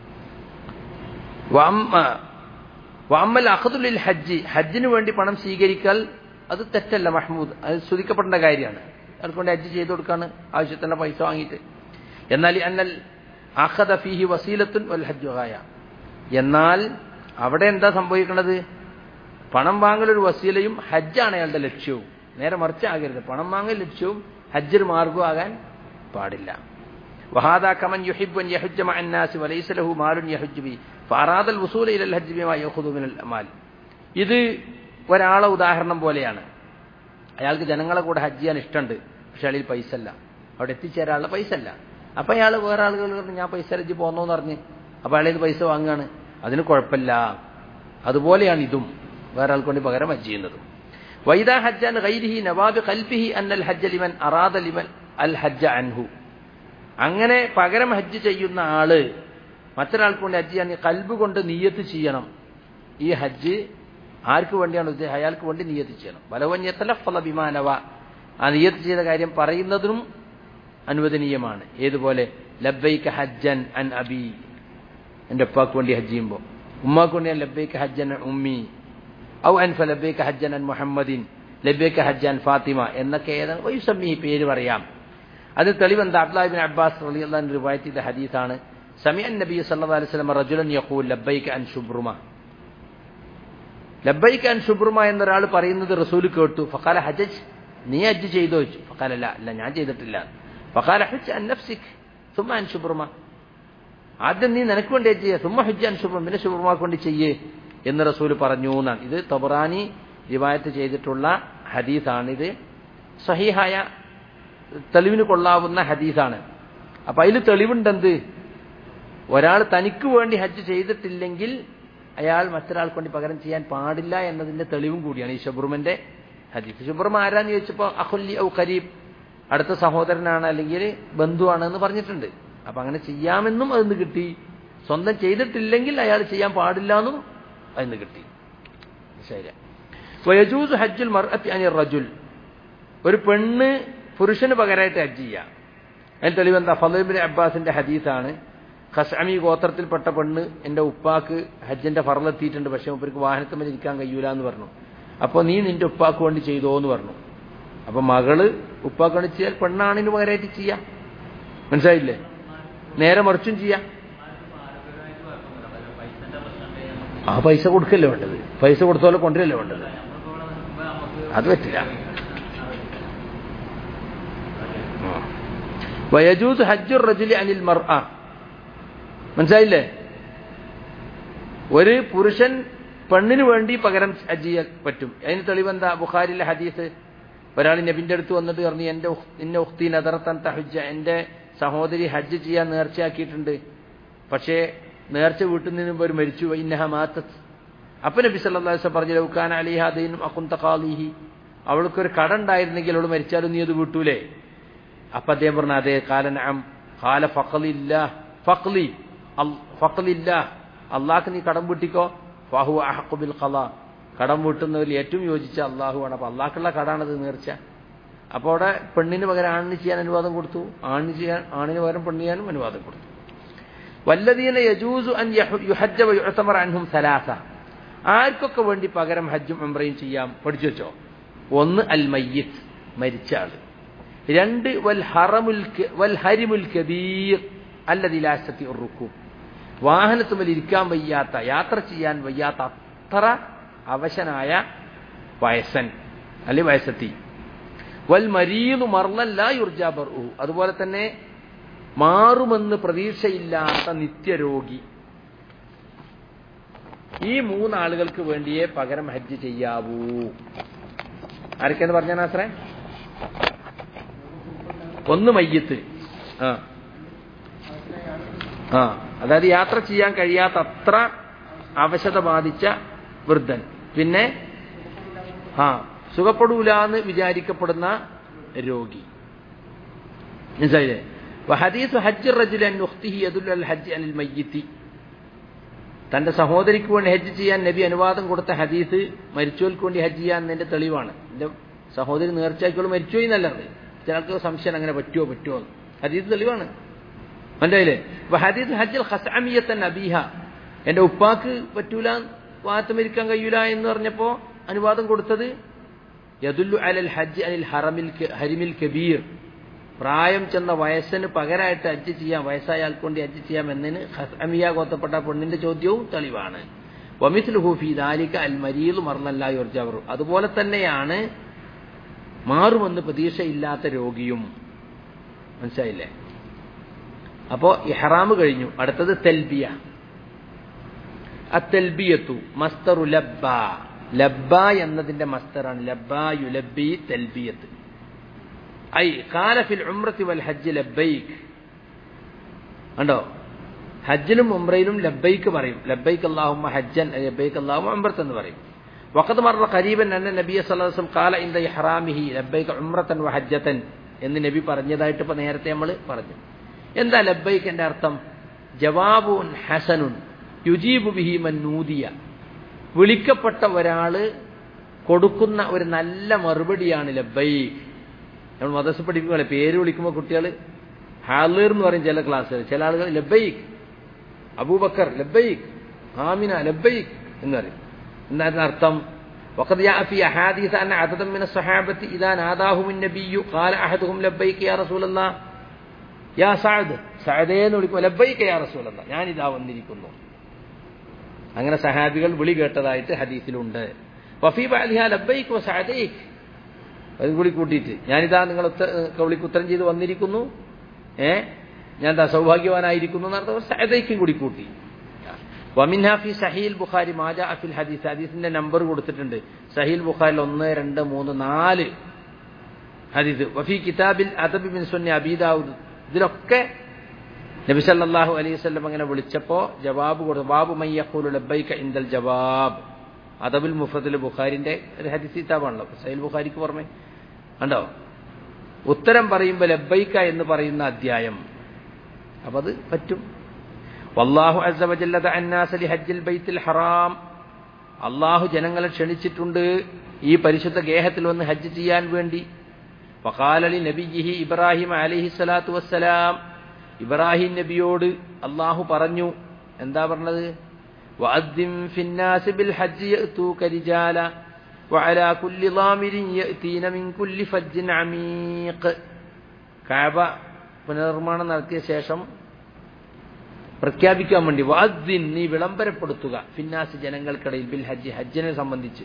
വാമ്മൽ അഹദുലിൽ ഹജ്ജ് ഹജ്ജിന് വേണ്ടി പണം സ്വീകരിക്കൽ അത് തെറ്റല്ല മഹ്മൂദ് അത് സ്തുതിക്കപ്പെടേണ്ട കാര്യമാണ് അയാൾക്ക് വേണ്ടി ഹജ്ജ് ചെയ്തു കൊടുക്കാണ് ആവശ്യത്തിന് പൈസ വാങ്ങിയിട്ട് എന്നാൽ അന്നൽ അഹദ ഫീഹി വസീലത്തുൻ വൽ ഹജ്ജുഹായ എന്നാൽ അവിടെ എന്താ സംഭവിക്കുന്നത് പണം വാങ്ങൽ ഒരു വസീലയും ഹജ്ജാണ് അയാളുടെ ലക്ഷ്യവും നേരെ മറിച്ചാകരുത് പണം വാങ്ങൽ ലക്ഷ്യവും ഹജ്ജൊരു മാർഗമാകാൻ പാടില്ല وهذا كمن يحب أن يحج مع الناس وليس له مال يحج به فأراد الوصول إلى الحج بما يأخذ من الأمال ഇത് ഒരാളെ ഉദാഹരണം പോലെയാണ് അയാൾക്ക് ജനങ്ങളെ കൂടെ ഹജ്ജ് ചെയ്യാൻ ഇഷ്ടമുണ്ട് പക്ഷെ അയാളിൽ പൈസ അല്ല അവിടെ എത്തിച്ചേരാനുള്ള പൈസ അല്ല അപ്പൊ അയാൾ വേറെ ആളുകൾ പറഞ്ഞു ഞാൻ പൈസ ഹജ്ജ് പോന്നോന്ന് പറഞ്ഞ് അപ്പൊ അയാളിൽ പൈസ വാങ്ങുകയാണ് അതിന് കുഴപ്പമില്ല അതുപോലെയാണ് ഇതും വേറെ ആൾക്ക് വേണ്ടി പകരം ഹജ്ജ് ചെയ്യുന്നതും വൈദ ഹജ്ജാൻ ഗൈരിഹി നവാബ് കൽഫിഹി അന്നൽ ഹജ്ജ ലിമൻ അറാദ ലിമൻ അൽ ഹജ്ജ അൻഹു അങ്ങനെ പകരം ഹജ്ജ് ചെയ്യുന്ന ആള് മറ്റൊരാൾക്ക് വേണ്ടി ഹജ്ജ് ചെയ്യാൻ കൽബ് കൊണ്ട് നീയത്ത് ചെയ്യണം ഈ ഹജ്ജ് ആർക്ക് വേണ്ടിയാണ് ഉദ്ദേശം അയാൾക്ക് വേണ്ടി നീയത്ത് ചെയ്യണം ബലവന്യത്തല ബിമാനവ ആ നീയത്ത് ചെയ്ത കാര്യം പറയുന്നതിനും അനുവദനീയമാണ് ഏതുപോലെ ലബ്ബൈക്ക് ഹജ്ജൻ അൻ അബി എൻ്റെ ഉപ്പാക്ക് വേണ്ടി ഹജ്ജ് ചെയ്യുമ്പോൾ ഉമ്മാക്ക് വേണ്ടി ഞാൻ ലബ്ബൈക്ക് ഹജ്ജൻ അൻ ഉമ്മി ഔ അൻഫ ലബ്ബൈക്ക് ഹജ്ജൻ അൻ മുഹമ്മദിൻ ലബ്ബൈക്ക് ഹജ്ജൻ ഫാത്തിമ എന്നൊക്കെ ഏതാണ് വയുസമ്മി പേര് പറയാം അത് തെളിവെന്താ അബ്ദുല്ലാഹിബിൻ അബ്ബാസ് റളിയല്ലാഹു റിവായത്ത് ചെയ്ത ഹദീസാണ് സമിഅൻ നബി സല്ലല്ലാഹു അലൈഹി വസല്ലം റജുലൻ യഖൂൽ ലബ്ബൈക അൻ ശുബ്രുമ ലബ്ബൈക അൻ ശുബ്രുമ എന്നൊരാൾ പറയുന്നത് റസൂൽ കേട്ടു ഫഖാല ഹജ്ജ് നീ ഹജ്ജ് ചെയ്തോ ചോദിച്ചു ഫഖാല ല ഇല്ല ഞാൻ ചെയ്തിട്ടില്ല ഫഖാല ഹജ്ജ് അൻ നഫ്സിക് സുമ്മ അൻ ശുബ്രുമ ആദ്യം നീ നിനക്ക് വേണ്ടി ഹജ്ജ് ചെയ്യുക സുമ്മ ഹജ്ജ് അൻ ശുബ്രുമ പിന്നെ ശുബ്രുമാക്ക് വേണ്ടി ചെയ്യേ എന്ന് റസൂൽ പറഞ്ഞു എന്നാണ് ഇത് തബറാനി റിവായത്ത് ചെയ്തിട്ടുള്ള ഹദീസാണിത് സഹിഹായ തെളിവിന് കൊള്ളാവുന്ന ഹദീസാണ് അപ്പൊ അതിൽ തെളിവുണ്ടെന്ത് ഒരാൾ തനിക്ക് വേണ്ടി ഹജ്ജ് ചെയ്തിട്ടില്ലെങ്കിൽ അയാൾ മറ്റൊരാൾക്ക് വേണ്ടി പകരം ചെയ്യാൻ പാടില്ല എന്നതിന്റെ തെളിവും കൂടിയാണ് ഈ ഷബ്രുമന്റെ ഹദീസ് ഷബ്രുമ ആരാന്ന് ചോദിച്ചപ്പോൾ അഹുല്ലി ഔ ഖരീബ് അടുത്ത സഹോദരനാണ് അല്ലെങ്കിൽ ബന്ധുവാണ് എന്ന് പറഞ്ഞിട്ടുണ്ട് അപ്പൊ അങ്ങനെ ചെയ്യാമെന്നും അതിന്ന് കിട്ടി സ്വന്തം ചെയ്തിട്ടില്ലെങ്കിൽ അയാൾ ചെയ്യാൻ പാടില്ല എന്നും അതിന്ന് കിട്ടി ശരി വയജൂസ് ഹജ്ജുൽ മർഅത്തി അനി റജുൽ ഒരു പെണ്ണ് പുരുഷന് പകരമായിട്ട് ഹജ്ജ് ചെയ്യാം അതിൽ തെളിവെന്താ ഫലബിൻ അബ്ബാസിന്റെ ഹദീസാണ് ഖസ്അമി ഗോത്രത്തിൽപ്പെട്ട പെണ്ണ് എന്റെ ഉപ്പാക്ക് ഹജ്ജിന്റെ ഫറലെത്തിയിട്ടുണ്ട് പക്ഷെ ഉപ്പർക്ക് വാഹനത്തിൽ ഇരിക്കാൻ കഴിയൂല എന്ന് പറഞ്ഞു അപ്പോൾ നീ നിന്റെ ഉപ്പാക്ക് വേണ്ടി ചെയ്തോ എന്ന് പറഞ്ഞു അപ്പൊ മകള് ഉപ്പാക്ക് വേണ്ടി ചെയ്യാൻ പെണ്ണാണിന് പകരമായിട്ട് ചെയ്യാം മനസ്സിലായില്ലേ നേരെ മറിച്ചും ചെയ്യാം ആ പൈസ കൊടുക്കല്ലേ വേണ്ടത് പൈസ കൊടുത്തോലെ കൊണ്ടുവരല്ലേ വേണ്ടത് അത് പറ്റില്ല വയജൂസ് ഹജ്ജുർ റജുലി അനിൽ മർ മനസ്സിലായില്ലേ ഒരു പുരുഷൻ പെണ്ണിന് വേണ്ടി പകരം ഹജ്ജ് ചെയ്യാൻ പറ്റും അതിന് തെളിവെന്താ ബുഖാരിലെ ഹദീസ് ഒരാൾ നബിന്റെ അടുത്ത് വന്നിട്ട് പറഞ്ഞു എന്റെ നിന്നെ ഉഖ്തി നദറത്തൻ തഹജ്ജ എന്റെ സഹോദരി ഹജ്ജ് ചെയ്യാൻ നേർച്ചയാക്കിയിട്ടുണ്ട് പക്ഷേ നേർച്ച വീട്ടിൽ നിന്ന് ഒരു മരിച്ചു ഇന്നഹ മാത്തത്ത് അപ്പൊ നബി സല്ലാസ് പറഞ്ഞു ലൗക്കാൻ അലിഹാദീനും അക്കുന്ത കാലിഹി അവൾക്കൊരു കട ഉണ്ടായിരുന്നെങ്കിൽ അവൾ മരിച്ചാലും നീ അത് വീട്ടൂലേ അപ്പൊ അദ്ദേഹം പറഞ്ഞു അതെ കാലനം കാല ഫഖലില്ല ഫഖ്ലി ഫഖലില്ല അള്ളാഹ് നീ കടം വീട്ടിക്കോ ഫാഹു അഹക്കുബിൽ ഖല കടം വീട്ടുന്നതിൽ ഏറ്റവും യോജിച്ച അള്ളാഹുവാണ് അപ്പൊ അള്ളാഹ്ക്കുള്ള കടാണത് നേർച്ച അപ്പോൾ അവിടെ പെണ്ണിന് പകരം ആണിന് ചെയ്യാൻ അനുവാദം കൊടുത്തു ആണിന് ചെയ്യാൻ ആണിന് പകരം പെണ്ണ് ചെയ്യാനും അനുവാദം കൊടുത്തു വല്ലതീന യജൂസു അൻ യുഹജ്ജ വയുഅ്തമറ അൻഹും സലാസ ആർക്കൊക്കെ വേണ്ടി പകരം ഹജ്ജും ഉംറയും ചെയ്യാം പഠിച്ചു വെച്ചോ ഒന്ന് അൽ മയ്യിത്ത് മരിച്ച ആള് രണ്ട് വൽ ഹറമുൽ വൽ ഹരിമുൽ കബീർ അല്ലതിലാശത്തി ഉറുക്കും വാഹനത്തുമൽ ഇരിക്കാൻ വയ്യാത്ത യാത്ര ചെയ്യാൻ വയ്യാത്ത അത്ര അവശനായ വയസ്സൻ അല്ലെ വയസ്സത്തി വൽ മരീതു മർലല്ല യുർജാബർ അതുപോലെ തന്നെ മാറുമെന്ന് പ്രതീക്ഷയില്ലാത്ത നിത്യരോഗി ഈ മൂന്നാളുകൾക്ക് വേണ്ടിയേ പകരം ഹജ്ജ് ചെയ്യാവൂ ആരൊക്കെയെന്ന് പറഞ്ഞ നാസറേ ഒന്ന് മയ്യത്ത് ആ ആ അതായത് യാത്ര ചെയ്യാൻ കഴിയാത്ത അത്ര അവശത ബാധിച്ച വൃദ്ധൻ പിന്നെ ആ സുഖപ്പെടൂല എന്ന് വിചാരിക്കപ്പെടുന്ന രോഗി മനസ്സിലായില്ലേ വഹദീസ് ഹജ്ജ് റജുൽ അൻ ഉഖ്തിഹി യദുൽ അൽ ഹജ്ജ് അനിൽ മയ്യിത്തി തന്റെ സഹോദരിക്ക് വേണ്ടി ഹജ്ജ് ചെയ്യാൻ നബി അനുവാദം കൊടുത്ത ഹദീസ് മരിച്ചോൽക്ക് വേണ്ടി ഹജ്ജ് ചെയ്യാൻ എന്നതിന്റെ തെളിവാണ് എന്റെ സഹോദരി നേർച്ചയാക്കിയോൾ മരിച്ചോ എന്നല്ലത് ചിലർക്ക് സംശയം അങ്ങനെ പറ്റുമോ പറ്റുമോ എന്ന് ഹദീസ് തെളിവാണ് മനസ്സിലായില്ലേ അപ്പൊ ഹദീസ് ഹജ്ജൽ ഹസാമിയത്തൻ അബീഹ എന്റെ ഉപ്പാക്ക് പറ്റൂല വാത്തമരിക്കാൻ കഴിയൂല എന്ന് പറഞ്ഞപ്പോ അനുവാദം കൊടുത്തത് യദുല്ലു അലൽ ഹജ്ജ് അനിൽ ഹറമിൽ ഹരിമിൽ കബീർ പ്രായം ചെന്ന വയസ്സിന് പകരമായിട്ട് ഹജ്ജ് ചെയ്യാം വയസ്സായ ആൾക്കൊണ്ട് ഹജ്ജ് ചെയ്യാം എന്നതിന് ഹസ്അമിയ ഗോത്തപ്പെട്ട പെണ്ണിന്റെ ചോദ്യവും തെളിവാണ് വമിസ്ലു ഹൂഫി ദാലിക അൽ മരീദ് മറന്നല്ല യുർജവറു അതുപോലെ തന്നെയാണ് മാറുമെന്ന് പ്രതീക്ഷയില്ലാത്ത രോഗിയും മനസ്സിലായില്ലേ അപ്പോ ഇഹ്റാം കഴിഞ്ഞു അടുത്തത് തെൽബിയ അത്തെൽബിയത്തു മസ്തറു ലബ്ബ ലബ്ബ എന്നതിന്റെ മസ്തറാണ് ലബ്ബ യുലബി തെൽബിയത്ത് ഐ കാല ഫിൽ ഉംറത്തി വൽ ഹജ്ജ് ലബ്ബൈക്ക് ഉണ്ടോ ഹജ്ജിലും ഉംറയിലും ലബ്ബൈക്ക് പറയും ലബ്ബൈക്ക് അല്ലാഹുമ്മ ഹജ്ജൻ ലബ്ബൈക്ക് അല്ലാഹുമ്മ ഉംറത്ത് എന്ന് പറയും വഖദ് മറ ഖരീബൻ അന്ന നബിയ സല്ലല്ലാഹു അലൈഹി വസല്ലം ഖാല ഇൻദ ഇഹ്റാമിഹി ലബ്ബൈക്ക് ഉംറത്തൻ വ ഹജ്ജത്തൻ എന്ന് നബി പറഞ്ഞതായിട്ട് ഇപ്പൊ നേരത്തെ നമ്മൾ പറഞ്ഞു എന്താ ലബ്ബൈക്കിന്റെ അർത്ഥം ജവാബുൻ ഹസനുൻ യുജീബു ബിഹി മൻ നൂദിയ വിളിക്കപ്പെട്ട ഒരാള് കൊടുക്കുന്ന ഒരു നല്ല മറുപടിയാണ് ലബ്ബൈക്ക് നമ്മൾ മദർസ പഠിപ്പിക്കുകയാണ് പേര് വിളിക്കുമ്പോൾ കുട്ടികൾ ഹാലിർ എന്ന് പറയും ചില ക്ലാസ്സുകൾ ചില ആളുകൾ ലബ്ബൈക്ക് അബൂബക്കർ ലബ്ബൈക്ക് ആമിന ലബ്ബൈക്ക് എന്ന് പറയും എന്നായിരുന്നു അർത്ഥം وقد جاء في أحاديث أن عددا من الصحابة إذا ناداهم النبي قال أحدهم لبيك يا رسول الله യാ സഅദ് സഅദേന്ന് വിളിക്കുമ്പോൾ ലബ്ബൈക്ക് യാ റസൂലല്ല ഞാനിതാ വന്നിരിക്കുന്നു അങ്ങനെ സഹാബികൾ വിളി കേട്ടതായിട്ട് ഹദീസിലുണ്ട് വഫീബ അലിഹ ലബ്ബൈക്ക് വ സഅദൈക്ക് അത് കൂടി കൂട്ടിയിട്ട് ഞാനിതാ നിങ്ങൾ വിളിക്ക് ഉത്തരം ചെയ്ത് വന്നിരിക്കുന്നു ഏ ഞാൻ എന്താ സൗഭാഗ്യവാനായിരിക്കുന്നു എന്നർത്ഥം സഅദൈക്കും കൂടി കൂട്ടി വമിൻഹ ഫി സഹീൽ ബുഖാരി മാജ അഫിൽ ഹദീസ് ഹദീസിന്റെ നമ്പർ കൊടുത്തിട്ടുണ്ട് സഹീൽ ബുഖാരിൽ ഒന്ന് രണ്ട് മൂന്ന് നാല് ഹദീസ് വഫി കിതാബിൽ അദബ് ബിൻ സുന്നി അബീദാവുദ് ഇതിലൊക്കെ നബി സല്ലല്ലാഹു അലൈഹി വസല്ലം അങ്ങനെ വിളിച്ചപ്പോ ജവാബ് കൊടുത്തു ബാബു മയ്യഖൂലു ലബ്ബൈക ഇൻദൽ ജവാബ് അദബുൽ മുഫ്രദിൽ ബുഖാരിന്റെ ഒരു ഹദീസ് കിതാബാണല്ലോ സഹീൽ ബുഖാരിക്ക് പുറമെ കണ്ടോ ഉത്തരം പറയുമ്പോൾ ലബ്ബൈക്ക എന്ന് പറയുന്ന അധ്യായം അപ്പൊ അത് പറ്റും വല്ലാഹു അസവജല്ലത അന്നാസലി ഹജ്ജിൽ ബൈത്തിൽ ഹറാം അള്ളാഹു ജനങ്ങളെ ക്ഷണിച്ചിട്ടുണ്ട് ഈ പരിശുദ്ധ ഗേഹത്തിൽ വന്ന് ഹജ്ജ് ചെയ്യാൻ വേണ്ടി വഖാലലി നബിയിഹി ഇബ്രാഹിം അലൈഹി സ്വലാത്തു വസ്സലാം ഇബ്രാഹിം നബിയോട് അള്ളാഹു പറഞ്ഞു എന്താ പറഞ്ഞത് വഅദ്ദിം ഫിന്നാസി ബിൽ ഹജ്ജ് യഅതൂക റിജാല وعلى كل ضامر يأتين من كل فج عميق കഅബ പുനർനിർമ്മാണം നടത്തിയ ശേഷം പ്രഖ്യാപിക്കാൻ വേണ്ടി വാദ്ദിൻ നീ വിളംബരപ്പെടുത്തുക ഫിന്നാസ് ജനങ്ങൾക്കിടയിൽ ബിൽ ഹജ്ജ് ഹജ്ജിനെ സംബന്ധിച്ച്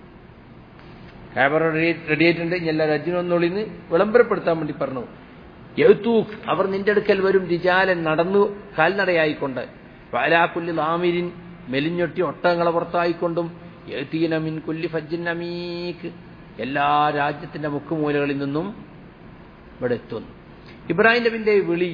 കാബറ റെഡി ആയിട്ടുണ്ട് ഇനി എല്ലാവരും ഹജ്ജിനൊന്നൊളിന്ന് വിളംബരപ്പെടുത്താൻ വേണ്ടി പറഞ്ഞു യൗത്തൂഖ് അവർ നിന്റെ അടുക്കൽ വരും രിജാലൻ നടന്നു കാൽനടയായിക്കൊണ്ട് വാലാക്കുല്ലി ലാമിരിൻ മെലിഞ്ഞൊട്ടി ഒട്ടകങ്ങളെ പുറത്തായിക്കൊണ്ടും യത്തീന മിൻ കുല്ലി ഫജ്ജിൻ അമീക്ക് എല്ലാ രാജ്യത്തിന്റെ മുക്കുമൂലകളിൽ നിന്നും ഇവിടെ എത്തുന്നു ഇബ്രാഹിം നബിന്റെ വിളി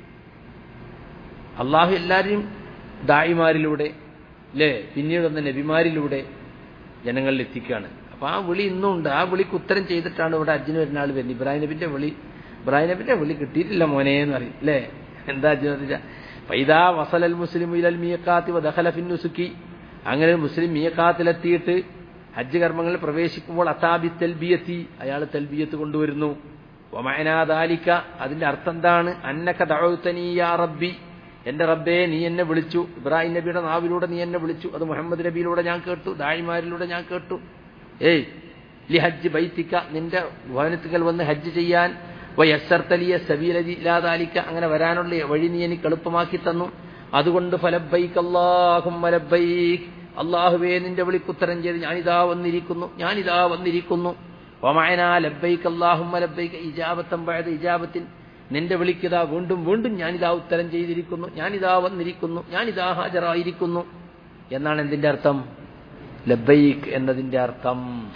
അള്ളാഹു എല്ലാവരെയും ദായിമാരിലൂടെ അല്ലേ പിന്നീട് വന്ന നബിമാരിലൂടെ ജനങ്ങളിൽ എത്തിക്കുകയാണ് അപ്പൊ ആ വിളി ഇന്നും ഉണ്ട് ആ വിളിക്ക് ഉത്തരം ചെയ്തിട്ടാണ് ഇവിടെ അജ്ജിന് വരുന്ന ആൾ വരുന്നത് ഇബ്രാഹിം നബിന്റെ വിളി ഇബ്രാഹിം നബിന്റെ വിളി കിട്ടിയിട്ടില്ല മോനെ എന്ന് പറയും അല്ലേ എന്താ അജ്ജിന് ഫൈദാ വസലൽ മുസ്ലിം ഇലൽ മീക്കാത്തി ദഖല ഫിന്നുസുക്കി അങ്ങനെ മുസ്ലിം മീക്കാത്തിലെത്തിയിട്ട് ഹജ്ജ് കർമ്മങ്ങളിൽ പ്രവേശിക്കുമ്പോൾ അതാബി തെൽബിയത്തി അയാൾ തെൽബിയത്ത് കൊണ്ടുവരുന്നു ഒമയനാദാലിക്ക അതിന്റെ അർത്ഥം എന്താണ് അന്നക്ക ദഴത്തനീയ റബ്ബി എന്റെ റബ്ബേ നീ എന്നെ വിളിച്ചു ഇബ്രാഹിം നബിയുടെ നാവിലൂടെ നീ എന്നെ വിളിച്ചു അത് മുഹമ്മദ് നബിയിലൂടെ ഞാൻ കേട്ടു ദാഴിമാരിലൂടെ ഞാൻ കേട്ടു ഏയ് ലി ഹജ്ജ് ബൈത്തിക്ക നിന്റെ ഭവനത്തുകൾ വന്ന് ഹജ്ജ് ചെയ്യാൻ വയസ്സർത്തലിയ സബീലില്ലാതാലിക്ക അങ്ങനെ വരാനുള്ള വഴി നീ എനിക്ക് എളുപ്പമാക്കി തന്നു അതുകൊണ്ട് ഫലബൈക്ക് അള്ളാഹും മലബൈക്ക് അള്ളാഹുവേ നിന്റെ വിളിക്കുത്തരം ചെയ്ത് ഞാനിതാ വന്നിരിക്കുന്നു ഞാനിതാ വന്നിരിക്കുന്നു ഒമായന ലബൈക്ക് അള്ളാഹും മലബൈക്ക് ഇജാബത്തം പഴയത് ഇജാബത്തിൻ നിന്റെ വിളിക്കതാ വീണ്ടും വീണ്ടും ഞാനിതാ ഉത്തരം ചെയ്തിരിക്കുന്നു ഞാനിതാ വന്നിരിക്കുന്നു ഞാനിതാ ഹാജരായിരിക്കുന്നു എന്നാണ് എന്തിന്റെ അർത്ഥം ലബൈക്ക് എന്നതിന്റെ അർത്ഥം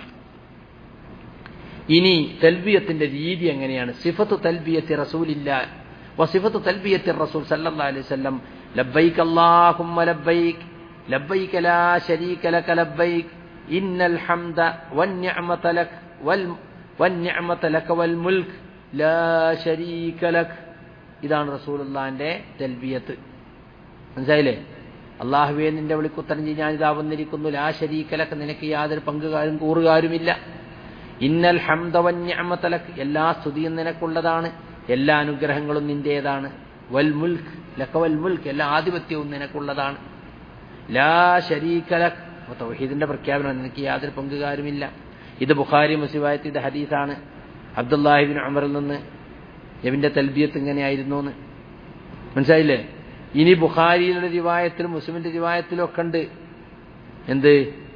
ഇനി തൽബിയത്തിന്റെ രീതി എങ്ങനെയാണ് സിഫത്ത് തൽബിയത്തി റസൂലില്ല വസിഫത്ത് തൽബിയത്തി റസൂൽ സല്ലല്ലാഹു അലൈഹി വസല്ലം ലബ്ബൈക അല്ലാഹുമ്മ ലബ്ബൈക ലബ്ബൈക ലാ ശരീക ലക ലബ്ബൈക ഇന്നൽ ഹംദ വന്നിഅമത ലക വൽ വന്നിഅമത ലക വൽ മുൽക്ക് ലാ ശരീക ലക ഇതാണ് റസൂലുള്ളാന്റെ തൽബിയത്ത് മനസ്സിലായില്ലേ അള്ളാഹുവേ നിന്റെ വിളിക്കുത്തരം ചെയ്ത് ഞാനിതാ വന്നിരിക്കുന്നു ലാ ശരീക്കലക്ക് നിനക്ക് യാതൊരു പങ്കുകാരും കൂറുകാരുമില്ല ഇന്നൽ ഹംദവന്യമത്തലക്ക് എല്ലാ സ്തുതിയും നിനക്കുള്ളതാണ് എല്ലാ അനുഗ്രഹങ്ങളും നിന്റേതാണ് വൽ മുൽക്ക് ലക്ക വൽ മുൽക്ക് എല്ലാ ആധിപത്യവും നിനക്കുള്ളതാണ് ലാ ശരീക്കലക് തൗഹീദിന്റെ പ്രഖ്യാപനം നിനക്ക് യാതൊരു പങ്കുകാരുമില്ല ഇത് ബുഖാരി മുസിബായത്ത് ഇത് ഹദീസാണ് അബ്ദുല്ലാഹിബിൻ അമറിൽ നിന്ന് നബിന്റെ തൽബിയത്ത് ഇങ്ങനെയായിരുന്നു എന്ന് മനസ്സിലായില്ലേ ഇനി ബുഖാരിയുടെ റിവായത്തിലും മുസ്ലിമിന്റെ റിവായത്തിലും ഒക്കെ ഉണ്ട് എന്ത്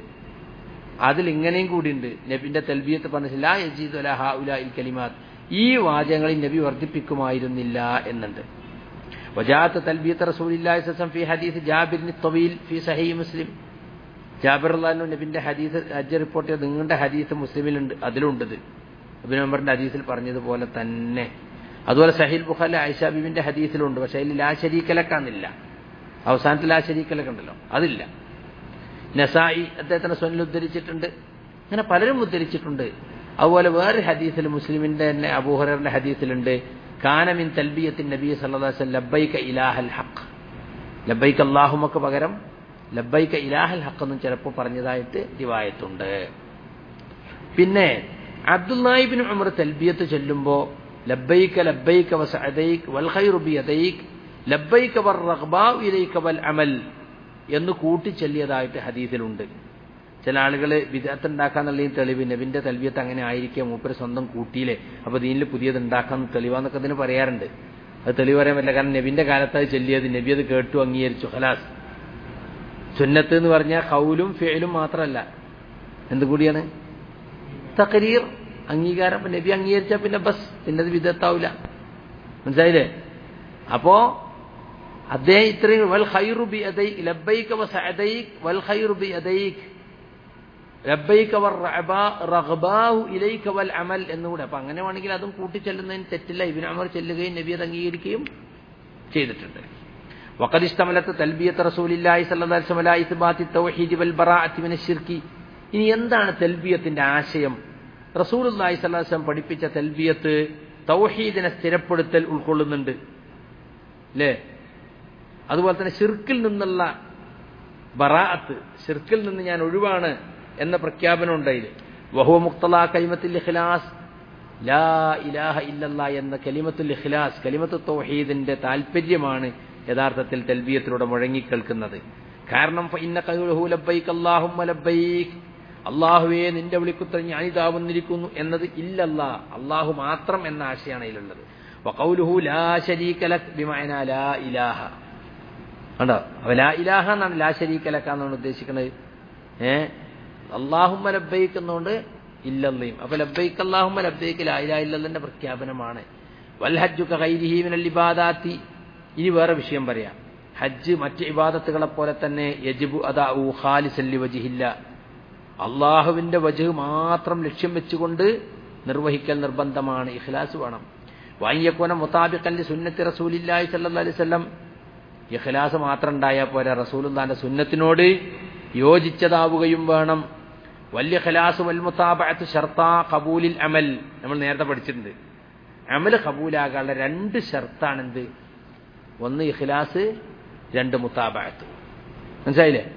അതിൽ ഇങ്ങനെയും കൂടിയുണ്ട് നബിന്റെ തൽബിയത്ത് പറഞ്ഞില്ല കലിമാത്ത് ഈ വാചകങ്ങളിൽ നബി വർദ്ധിപ്പിക്കുമായിരുന്നില്ല എന്നുണ്ട് വജാത്ത് തൽബിയത്ത് റസൂലില്ലാഹി ഫി ഹദീസ് ജാബിറിന് തൊവീൽ ഫി സഹി മുസ്ലിം ജാബിർ അള്ളഹാനു നബിന്റെ ഹദീസ് ഹജ്ജ് റിപ്പോർട്ട് ചെയ്ത നിങ്ങളുടെ ഹദീസ് മുസ്ലിമിലുണ്ട് അതിലുണ്ടത് അബിൻ അമറിന്റെ ഹദീസിൽ പറഞ്ഞതുപോലെ തന്നെ അതുപോലെ സഹീൽ ബുഖാലെ ആയിഷ ബിബിന്റെ ഹദീസിലുണ്ട് പക്ഷെ അതിൽ ലാ ശരീക്കലക്കാന്നില്ല അവസാനത്തിൽ ലാ ശരീക്കലക്ക് ഉണ്ടല്ലോ അതില്ല നസായി അദ്ദേഹത്തിന്റെ സ്വനിൽ ഉദ്ധരിച്ചിട്ടുണ്ട് അങ്ങനെ പലരും ഉദ്ധരിച്ചിട്ടുണ്ട് അതുപോലെ വേറെ ഹദീസിൽ മുസ്ലിമിന്റെ തന്നെ അബൂഹറിന്റെ ഹദീസിലുണ്ട് കാനമിൻ തൽബിയത്തിൻ നബി സല്ലാസ് ലബൈക ഇലാഹൽ ഹക്ക് ലബൈക്ക് അള്ളാഹുമക്ക് പകരം ലബൈക ഇലാഹൽ ഹക്ക് എന്നും ചിലപ്പോൾ പറഞ്ഞതായിട്ട് റിവായത്തുണ്ട് പിന്നെ അബ്ദുല്ലാഹിബിൻ ഉമർ തൽബിയത്ത് ചൊല്ലുമ്പോൾ ലബൈക ലബൈക വസഅദൈക് വൽ ഖൈറു ബിയദൈക് ലബൈക വർ റഗ്ബാഉ ഇലൈക വൽ അമൽ എന്ന് കൂട്ടിച്ചൊല്ലിയതായിട്ട് ഹദീസിലുണ്ട് ചില ആളുകൾ വിദഗ്ധ ഉണ്ടാക്കാന്നുള്ളതും തെളിവ് നബിന്റെ തൽവിയത്ത് അങ്ങനെ ആയിരിക്കുക മൂപ്പര് സ്വന്തം കൂട്ടിയിലെ അപ്പൊ ദീനിൽ പുതിയത് ഉണ്ടാക്കാൻ തെളിവാന്നൊക്കെ അതിന് പറയാറുണ്ട് അത് തെളിവ് പറയാൻ പറ്റില്ല കാരണം നബിന്റെ കാലത്ത് അത് ചെല്ലിയത് നബി അത് കേട്ടു അംഗീകരിച്ചു ഹലാസ് സുന്നത്ത് എന്ന് പറഞ്ഞാൽ കൗലും ഫേലും മാത്രമല്ല എന്ത് കൂടിയാണ് തകരീർ അംഗീകാരം നബി അംഗീകരിച്ചാൽ പിന്നെ ബസ് പിന്നെ അത് വിദഗ്ധാവില്ല മനസ്സിലായില്ലേ അപ്പോ അദ്ദേഹം ഇത്രയും വൽ ഖൈറു ബി അദൈക് ലബ്ബൈക വസഅദൈക് വൽ ഖൈറു ബി അദൈക് ലബ്ബൈക വർ റഗ്ബാഹു ഇലൈക വൽ അമൽ എന്നുകൂടെ അപ്പൊ അങ്ങനെ വേണമെങ്കിൽ അതും കൂട്ടിച്ചെല്ലുന്നതിന് തെറ്റില്ല ഇബിൻ അമർ ചെല്ലുകയും നബി അത് അംഗീകരിക്കുകയും ചെയ്തിട്ടുണ്ട് وقد اشتملت تلبية رسول الله صلى الله عليه وسلم على إثبات التوحيد والبراءة من الشرك ഇനി എന്താണ് തെൽബിയത്തിന്റെ ആശയം റസൂലുല്ലാഹി സ്വല്ലല്ലാഹു അലൈഹി വസല്ലം പഠിപ്പിച്ച തെൽബിയത്ത് തൗഹീദിനെ സ്ഥിരപ്പെടുത്തൽ ഉൾക്കൊള്ളുന്നുണ്ട് അല്ലേ അതുപോലെ തന്നെ ഷിർക്കിൽ നിന്നുള്ള ബറാഅത്ത് ഷിർക്കിൽ നിന്ന് ഞാൻ ഒഴിവാണ് എന്ന പ്രഖ്യാപനം ഉണ്ടായില് വഹുവ മുക്തല കലിമത്തുൽ ഇഖ്ലാസ് ലാ ഇലാഹ ഇല്ലല്ലാ എന്ന കലിമത്തുൽ ഇഖ്ലാസ് കലിമത്തു തൗഹീദിന്റെ താല്പര്യമാണ് യഥാർത്ഥത്തിൽ തൽബിയത്തിലൂടെ മുഴങ്ങിക്കേൾക്കുന്നത് കാരണം ഇന്ന കൗലഹു ലബ്ബൈക് അല്ലാഹുമ്മ ലബ്ബൈക് അള്ളാഹുവേ നിന്റെ വിളിക്കുത്തരം ഞാനിതാ വന്നിരിക്കുന്നു എന്നത് ഇല്ലല്ല അള്ളാഹു മാത്രം എന്ന ആശയാണ് അതിലുള്ളത് വഖൗലുഹു ലാ ശരീക ലക് ബിമഅന ലാ ഇലാഹ കണ്ടോ അപ്പൊ ലാ ഇലാഹ എന്നാണ് ലാ ശരീക ലക എന്നാണ് ഉദ്ദേശിക്കുന്നത് ഏ അള്ളാഹുമ്മ ലബ്ബൈക്ക് എന്നുകൊണ്ട് ഇല്ലല്ലയും അപ്പൊ ലബ്ബൈക്ക് അള്ളാഹുമ്മ ലബ്ബൈക്ക് ലാ ഇലാഹ ഇല്ലല്ലന്റെ പ്രഖ്യാപനമാണ് വൽ ഹജ്ജു കഗൈരിഹി മിനൽ ഇബാദാത്തി ഇനി വേറെ വിഷയം പറയാം ഹജ്ജ് മറ്റ് ഇബാദത്തുകളെ പോലെ തന്നെ യജിബു അദാ ഖാലിസല്ലി വജിഹില്ല അള്ളാഹുവിന്റെ വജഹ് മാത്രം ലക്ഷ്യം വെച്ചുകൊണ്ട് നിർവഹിക്കൽ നിർബന്ധമാണ് ഇഖ്ലാസ് വേണം വാങ്ങിയക്കോന മുത്താബിക്കല്ലി സുന്നത്തി റസൂലില്ലാഹി സല്ലല്ലാഹു അലൈഹി വസല്ലം ഇഖ്ലാസ് മാത്രം ഉണ്ടായാൽ പോരാ റസൂലുള്ളാന്റെ സുന്നത്തിനോട് യോജിച്ചതാവുകയും വേണം വലിയ ഖലാസ് വൽ മുത്താബഅത്ത് ഷർത്താ ഖബൂലിൽ അമൽ നമ്മൾ നേരത്തെ പഠിച്ചിട്ടുണ്ട് അമൽ ഖബൂലാകാനുള്ള രണ്ട് ഷർത്താണെന്ത് ഒന്ന് ഇഖ്ലാസ് രണ്ട് മുത്താബഅത്ത് മനസ്സിലായില്ലേ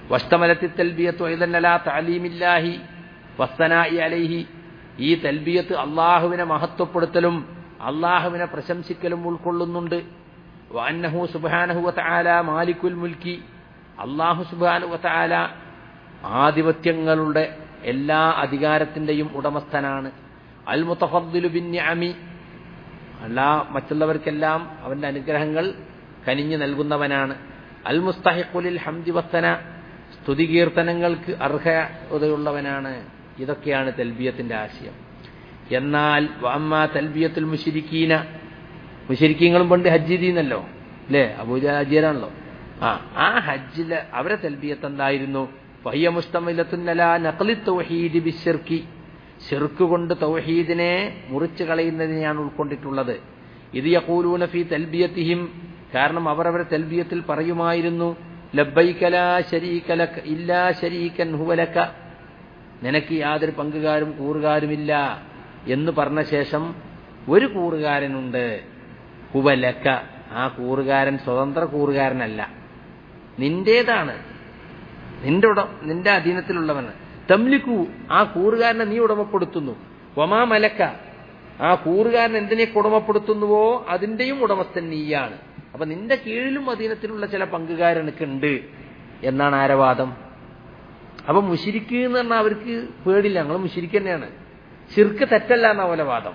വസ്തമലത്തി തൽബിയത്തു ഐതന്നല താലീമില്ലാഹി വസ്തനായി അലൈഹി ഈ തൽബിയത്ത് അള്ളാഹുവിനെ മഹത്വപ്പെടുത്തലും അള്ളാഹുവിനെ പ്രശംസിക്കലും ഉൾക്കൊള്ളുന്നുണ്ട് വന്നഹു സുബാനഹു വതആല മാലിക്കുൽ മുൽക്കി അള്ളാഹു സുബാനു വതആല ആധിപത്യങ്ങളുടെ എല്ലാ അധികാരത്തിന്റെയും ഉടമസ്ഥനാണ് അൽ മുത്തഫദ്ദിലു ബിൻ നിഅമി അല്ല മറ്റുള്ളവർക്കെല്ലാം അവന്റെ അനുഗ്രഹങ്ങൾ കനിഞ്ഞു നൽകുന്നവനാണ് അൽ മുസ്തഹിഖുലിൽ ഹംദി വസ്തന സ്തുതികീർത്തനങ്ങൾക്ക് അർഹതയുള്ളവനാണ് ഇതൊക്കെയാണ് തൽബിയത്തിന്റെ ആശയം എന്നാൽ വമ്മ തൽബിയത്തുൽ മുഷിരിക്കീന മുഷിരിക്കീങ്ങളും പണ്ട് ഹജ്ജ് ചെയ്യുന്നല്ലോ അല്ലേ അബൂജ ഹജ്ജിയരാണല്ലോ ആ ആ ഹജ്ജില് അവരെ തൽബിയത്ത് എന്തായിരുന്നു ഫഹിയ മുസ്തമിലത്തുന്നല നഖലി തൗഹീദ് ബിശ്ശിർക്കി ഷിർക്ക് കൊണ്ട് തൗഹീദിനെ മുറിച്ചു കളയുന്നതിനെയാണ് ഉൾക്കൊണ്ടിട്ടുള്ളത് ഇത് യഖൂലൂന ഫീ തൽബിയത്തിഹിം കാരണം അവർ അവരെ തൽബിയത്തിൽ പറയുമായിരുന്നു ലബ്ബൈക ലാ ശരീക ലക ഇല്ലാ ശരീകൻ ഹുവലക നിനക്ക് യാതൊരു പങ്കുകാരും കൂറുകാരുമില്ല എന്ന് പറഞ്ഞ ശേഷം ഒരു കൂറുകാരനുണ്ട് ഹുവലക്ക ആ കൂറുകാരൻ സ്വതന്ത്ര കൂറുകാരനല്ല നിന്റേതാണ് നിന്റെ ഉട നിന്റെ അധീനത്തിലുള്ളവന് തംലിക്കു ആ കൂറുകാരനെ നീ ഉടമപ്പെടുത്തുന്നു വമാ മലക്ക ആ കൂറുകാരൻ എന്തിനെ ഉടമപ്പെടുത്തുന്നുവോ അതിന്റെയും ഉടമസ്ഥൻ നീയാണ് അപ്പൊ നിന്റെ കീഴിലും അധീനത്തിലുള്ള ചില പങ്കുകാരനൊക്കെ എന്നാണ് ആരവാദം അപ്പൊ മുഷിരിക്ക് എന്ന് പറഞ്ഞാൽ അവർക്ക് പേടില്ല ഞങ്ങൾ മുഷിരിക്ക് തന്നെയാണ് ശിർക്ക് തെറ്റല്ല എന്ന പോലെ വാദം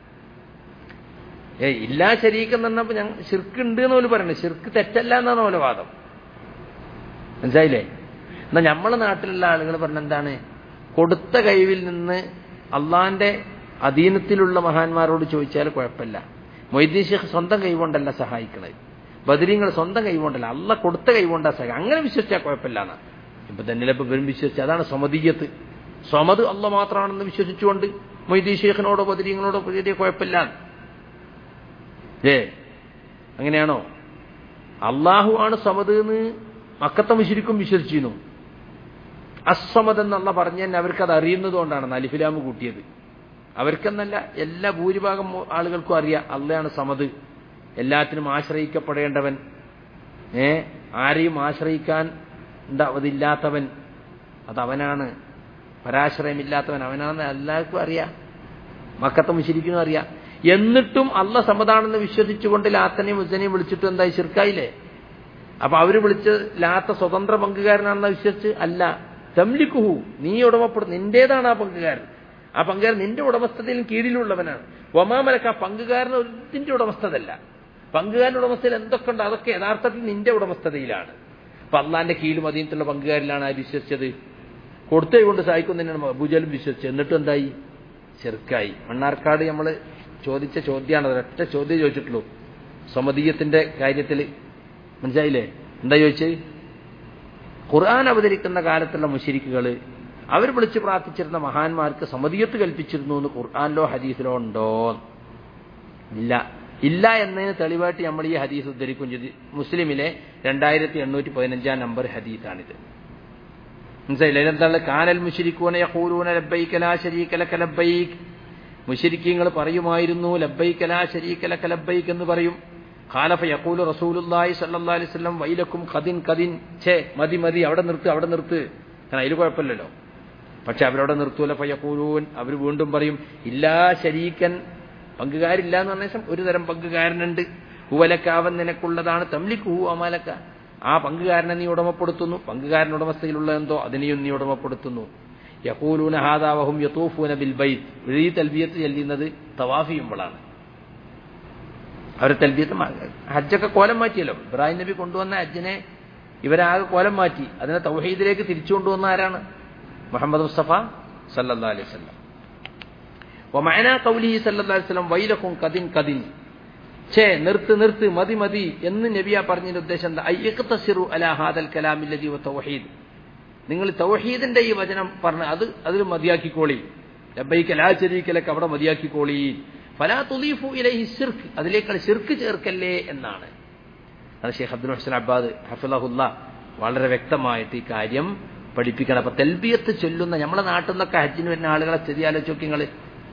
ഏ ഇല്ലാ ശരീക്കെന്ന് പറഞ്ഞപ്പോ ഞങ്ങൾ ശിർക്ക് ഉണ്ട് എന്ന് പോലും പറയണേ ശിർക്ക് തെറ്റല്ല എന്നാണ് പോലെ വാദം മനസ്സിലായില്ലേ എന്നാ നമ്മളെ നാട്ടിലുള്ള ആളുകൾ പറഞ്ഞ എന്താണ് കൊടുത്ത കഴിവിൽ നിന്ന് അള്ളാന്റെ അധീനത്തിലുള്ള മഹാന്മാരോട് ചോദിച്ചാൽ കുഴപ്പമില്ല മൊയ്തീൻ ഷേഖ് സ്വന്തം കൈകൊണ്ടല്ല സഹായിക്കണത് ബദരീങ്ങൾ സ്വന്തം കൈകൊണ്ടല്ല അല്ല കൊടുത്ത കൈകൊണ്ടാ സഹായിക്കും അങ്ങനെ വിശ്വസിച്ചാൽ കുഴപ്പമില്ല എന്നാ ഇപ്പൊ തന്നെ ഇപ്പൊ വരും വിശ്വസിച്ച് അതാണ് സമതീയത്ത് സമത് അല്ല മാത്രമാണെന്ന് വിശ്വസിച്ചുകൊണ്ട് മൊയ്തീൻ ഷേഖിനോടോ ബദരീങ്ങളോടോ ചെറിയ കുഴപ്പമില്ല ഏ അങ്ങനെയാണോ അള്ളാഹു ആണ് സമത് എന്ന് മക്കത്തെ മുശിരിക്കും വിശ്വസിച്ചിരുന്നു അസ്വമത് എന്നുള്ള പറഞ്ഞു തന്നെ അവർക്ക് അത് അറിയുന്നതുകൊണ്ടാണ് അലിഫിലാമ് കൂട്ടിയത് അവർക്കെന്നല്ല എല്ലാ ഭൂരിഭാഗം ആളുകൾക്കും അറിയാം അള്ളയാണ് സമത് എല്ലാത്തിനും ആശ്രയിക്കപ്പെടേണ്ടവൻ ഏ ആരെയും ആശ്രയിക്കാൻ അതില്ലാത്തവൻ അതവനാണ് പരാശ്രയമില്ലാത്തവൻ അവനാണെന്ന് എല്ലാവർക്കും അറിയാം മക്കത്തെ മുശിരിക്കും അറിയാം എന്നിട്ടും അല്ല സമതാണെന്ന് വിശ്വസിച്ചുകൊണ്ട് ലാത്തനെയും മുസനെയും വിളിച്ചിട്ട് എന്തായി ശിർക്കായില്ലേ അപ്പൊ അവര് വിളിച്ച് ലാത്ത സ്വതന്ത്ര പങ്കുകാരനാണെന്ന് വിശ്വസിച്ച് അല്ല തംലിക്കുഹു നീ ഉടമപ്പെടും നിന്റേതാണ് ആ പങ്കുകാരൻ ആ പങ്കുകാരൻ നിന്റെ ഉടമസ്ഥതയിലും കീഴിലുള്ളവനാണ് ഒമാമലക്ക് ആ പങ്കുകാരൻ ഒരിന്റെ ഉടമസ്ഥതല്ല പങ്കുകാരന്റെ ഉടമസ്ഥയിൽ എന്തൊക്കെ ഉണ്ട് അതൊക്കെ യഥാർത്ഥത്തിൽ നിന്റെ ഉടമസ്ഥതയിലാണ് അപ്പൊ അള്ളാന്റെ കീഴിലും അധീനത്തുള്ള പങ്കുകാരിലാണ് ആ വിശ്വസിച്ചത് കൊടുത്തേ കൊണ്ട് സഹായിക്കുന്നതിനാണ് അബൂജലും വിശ്വസിച്ചത് എന്നിട്ടും എന്തായി ചെറുക്കായി മണ്ണാർക്കാട് നമ്മൾ ചോദിച്ച ചോദ്യമാണ് ഒരൊറ്റ ചോദ്യം ചോദിച്ചിട്ടുള്ളൂ സമതീയത്തിന്റെ കാര്യത്തിൽ മനസ്സിലായില്ലേ എന്താ ചോദിച്ചത് ഖുർആൻ അവതരിക്കുന്ന കാലത്തുള്ള മുഷിരിക്കുകൾ അവർ വിളിച്ച് പ്രാർത്ഥിച്ചിരുന്ന മഹാന്മാർക്ക് സമതിയത്ത് കൽപ്പിച്ചിരുന്നു എന്ന് ഖുർആാനിലോ ഹദീസിലോ ഉണ്ടോ ഇല്ല ഇല്ല എന്നതിന് തെളിവായിട്ട് നമ്മൾ ഈ ഹദീസ് ഉദ്ധരിക്കും ചെയ്ത് മുസ്ലിമിലെ രണ്ടായിരത്തി എണ്ണൂറ്റി പതിനഞ്ചാം നമ്പർ ഹദീസാണിത് മനസ്സിലായില്ലേ എന്താണ് കാനൽ മുഷിരിക്കൂന യഖൂലൂന ലബ്ബൈക ലാ ശരീക ലക ലബ്ബൈക് മുഷിരിക്കീങ്ങൾ പറയുമായിരുന്നു ലബ്ബൈക ലാ ശരീക ലക ലബ്ബൈക് എന്ന് പറയും ഖാലഫ യഖൂലു റസൂലുള്ളാഹി സ്വല്ലല്ലാഹി അലൈഹി വസല്ലം വൈലക്കും ഖദിൻ ഖദിൻ ഛേ മതി മതി അവിടെ നിർത്ത് അവിടെ നിർത്ത് കാരണം അതിൽ കുഴപ്പമില്ലല്ലോ പക്ഷെ അവരവിടെ നിർത്തൂല ഫയക്കൂലൂൻ അവർ വീണ്ടും പറയും ഇല്ലാ ശരീക്കൻ പങ്കുകാരില്ല എന്ന് പറഞ്ഞ ശേഷം ഒരു തരം പങ്കുകാരനുണ്ട് ഹുവലക്കാവൻ നിനക്കുള്ളതാണ് തംലിക്കു അമാലക്ക ആ പങ്കുകാരനെ നീ ഉടമപ്പെടുത്തുന്നു പങ്കുകാരൻ ഉടമസ്ഥയിലുള്ള എന്തോ അതിനെയും നീ ഉടമപ്പെടുത്തുന്നു യക്കൂലൂന ഹാദാവഹും യത്തൂഫൂന ബിൽ ബൈത്ത് ഈ തൽബിയത്ത് ചെല്ലുന്നത് തവാഫ് ചെയ്യുമ്പോഴാണ് അവർ തൽബിയത്ത് ഹജ്ജൊക്കെ കോലം മാറ്റിയല്ലോ ഇബ്രാഹിം നബി കൊണ്ടുവന്ന ഹജ്ജിനെ ഇവരാകെ കോലം മാറ്റി അതിനെ തൗഹീദിലേക്ക് തിരിച്ചു കൊണ്ടുവന്ന ആരാണ് മുഹമ്മദ് മുസ്തഫ സല്ലല്ലാ അലൈഹി വസല്ലം വമഅന ഖൗലിഹി സല്ലല്ലാഹു അലൈഹി വസല്ലം വൈലക്കും കദിൻ കദിൻ ഛേ നിർത്ത് നിർത്ത് മതി മതി എന്ന് നബിയ പറഞ്ഞതിന്റെ ഉദ്ദേശം എന്താ അയ്യക്തസിറു അലാ ഹാദൽ കലാമില്ലദി വ തൗഹീദ് നിങ്ങൾ തൗഹീദിന്റെ ഈ വചനം പറഞ്ഞ അത് അതിൽ മതിയാക്കിക്കോളി ലബൈക ലാ ശരീക്കലക്ക് അവിടെ മതിയാക്കിക്കോളി ഫലാ തുലീഫു ഇലൈഹി ശിർക്ക് അതിലേക്കാൾ ശിർക്ക് ചേർക്കല്ലേ എന്നാണ് അത് ഷെയ്ഖ് അബ്ദുൽ ഹുസൈൻ അബ്ബാദ് ഹഫിളഹുല്ല വളരെ വ്യക്തമായിട്ട് ഈ കാര്യം പഠിപ്പിക്കണം അപ്പൊ തെൽബിയത്ത് ചൊല്ലുന്ന നമ്മളെ നാട്ടിൽ നിന്നൊക്കെ ഹജ്ജിന് വരുന്ന ആളുകളെ സ്ഥിതി ആലോചിച്ച് നോക്കി നിങ്ങൾ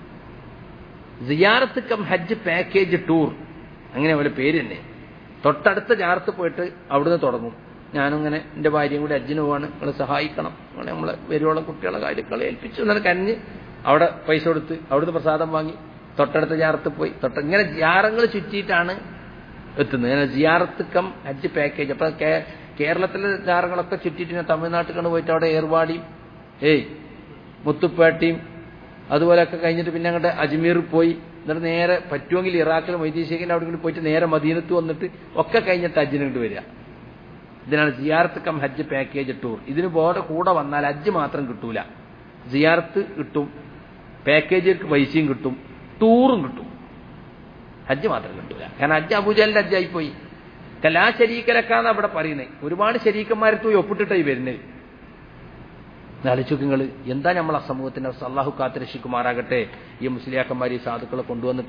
സിയാറത്ത് കം ഹജ്ജ് പാക്കേജ് ടൂർ അങ്ങനെ പോലെ പേര് തന്നെ തൊട്ടടുത്ത ജാർത്ത് പോയിട്ട് അവിടുന്ന് തുടങ്ങും ഞാനും ഇങ്ങനെ എൻ്റെ ഭാര്യയും കൂടി അജ്ജിന് പോവാണ് നിങ്ങൾ സഹായിക്കണം നിങ്ങൾ നമ്മളെ വരുവോളം കുട്ടികളെ കാര്യങ്ങളെ ഏൽപ്പിച്ചു എന്നാൽ കരഞ്ഞ് അവിടെ പൈസ കൊടുത്ത് അവിടുന്ന് പ്രസാദം വാങ്ങി തൊട്ടടുത്ത ജാറത്ത് പോയി തൊട്ട ഇങ്ങനെ ജാറങ്ങൾ ചുറ്റിയിട്ടാണ് എത്തുന്നത് ഇങ്ങനെ ജിയാറത്ത് കം ഹജ്ജ് പാക്കേജ് അപ്പൊ കേ- കേരളത്തിലെ ജാറങ്ങളൊക്കെ ചുറ്റിയിട്ട് ഞാൻ തമിഴ്നാട്ടിലാണ് പോയിട്ട് അവിടെ ഏർവാടിയും ഏയ് മുത്തുപ്പേട്ടയും അതുപോലെയൊക്കെ കഴിഞ്ഞിട്ട് പിന്നെ അങ്ങോട്ട് അജ്മീർ പോയി എന്നിട്ട് നേരെ പറ്റുമെങ്കിൽ ഇറാഖിൽ മൈതീശേഖിന്റെ അവിടെ കൂടി പോയിട്ട് നേരെ മദീനത്ത് വന്നിട്ട് ഒക്കെ കഴിഞ്ഞിട്ട് ഹജ്ജിന് ഇങ്ങോട്ട് വരിക ഇതിനാണ് സിയാർത്ത് കം ഹജ്ജ് പാക്കേജ് ടൂർ ഇതിന് ബോർഡ് കൂടെ വന്നാൽ ഹജ്ജ് മാത്രം കിട്ടൂല സിയാർത്ത് കിട്ടും പാക്കേജ് പൈസയും കിട്ടും ടൂറും കിട്ടും ഹജ്ജ് മാത്രം കിട്ടൂല കാരണം ഹജ്ജ് അബൂജലിന്റെ ഹജ്ജായി പോയി കലാ ശരീക്കലക്കാന്ന് അവിടെ പറയുന്നത് ഒരുപാട് ശരീക്കന്മാരെ പോയി ഒപ്പിട്ടിട്ടായി വരുന്നത് ആലോചിക്കുക നിങ്ങൾ എന്താ നമ്മളെ സമൂഹത്തിന്റെ അവസ്ഥ അള്ളാഹു കാത്തുരക്ഷിക്കുമാറാകട്ടെ ഈ മുസ്ലിയാക്കന്മാർ ഈ സാധുക്കളെ കൊണ്ടുവന്നിട്ട്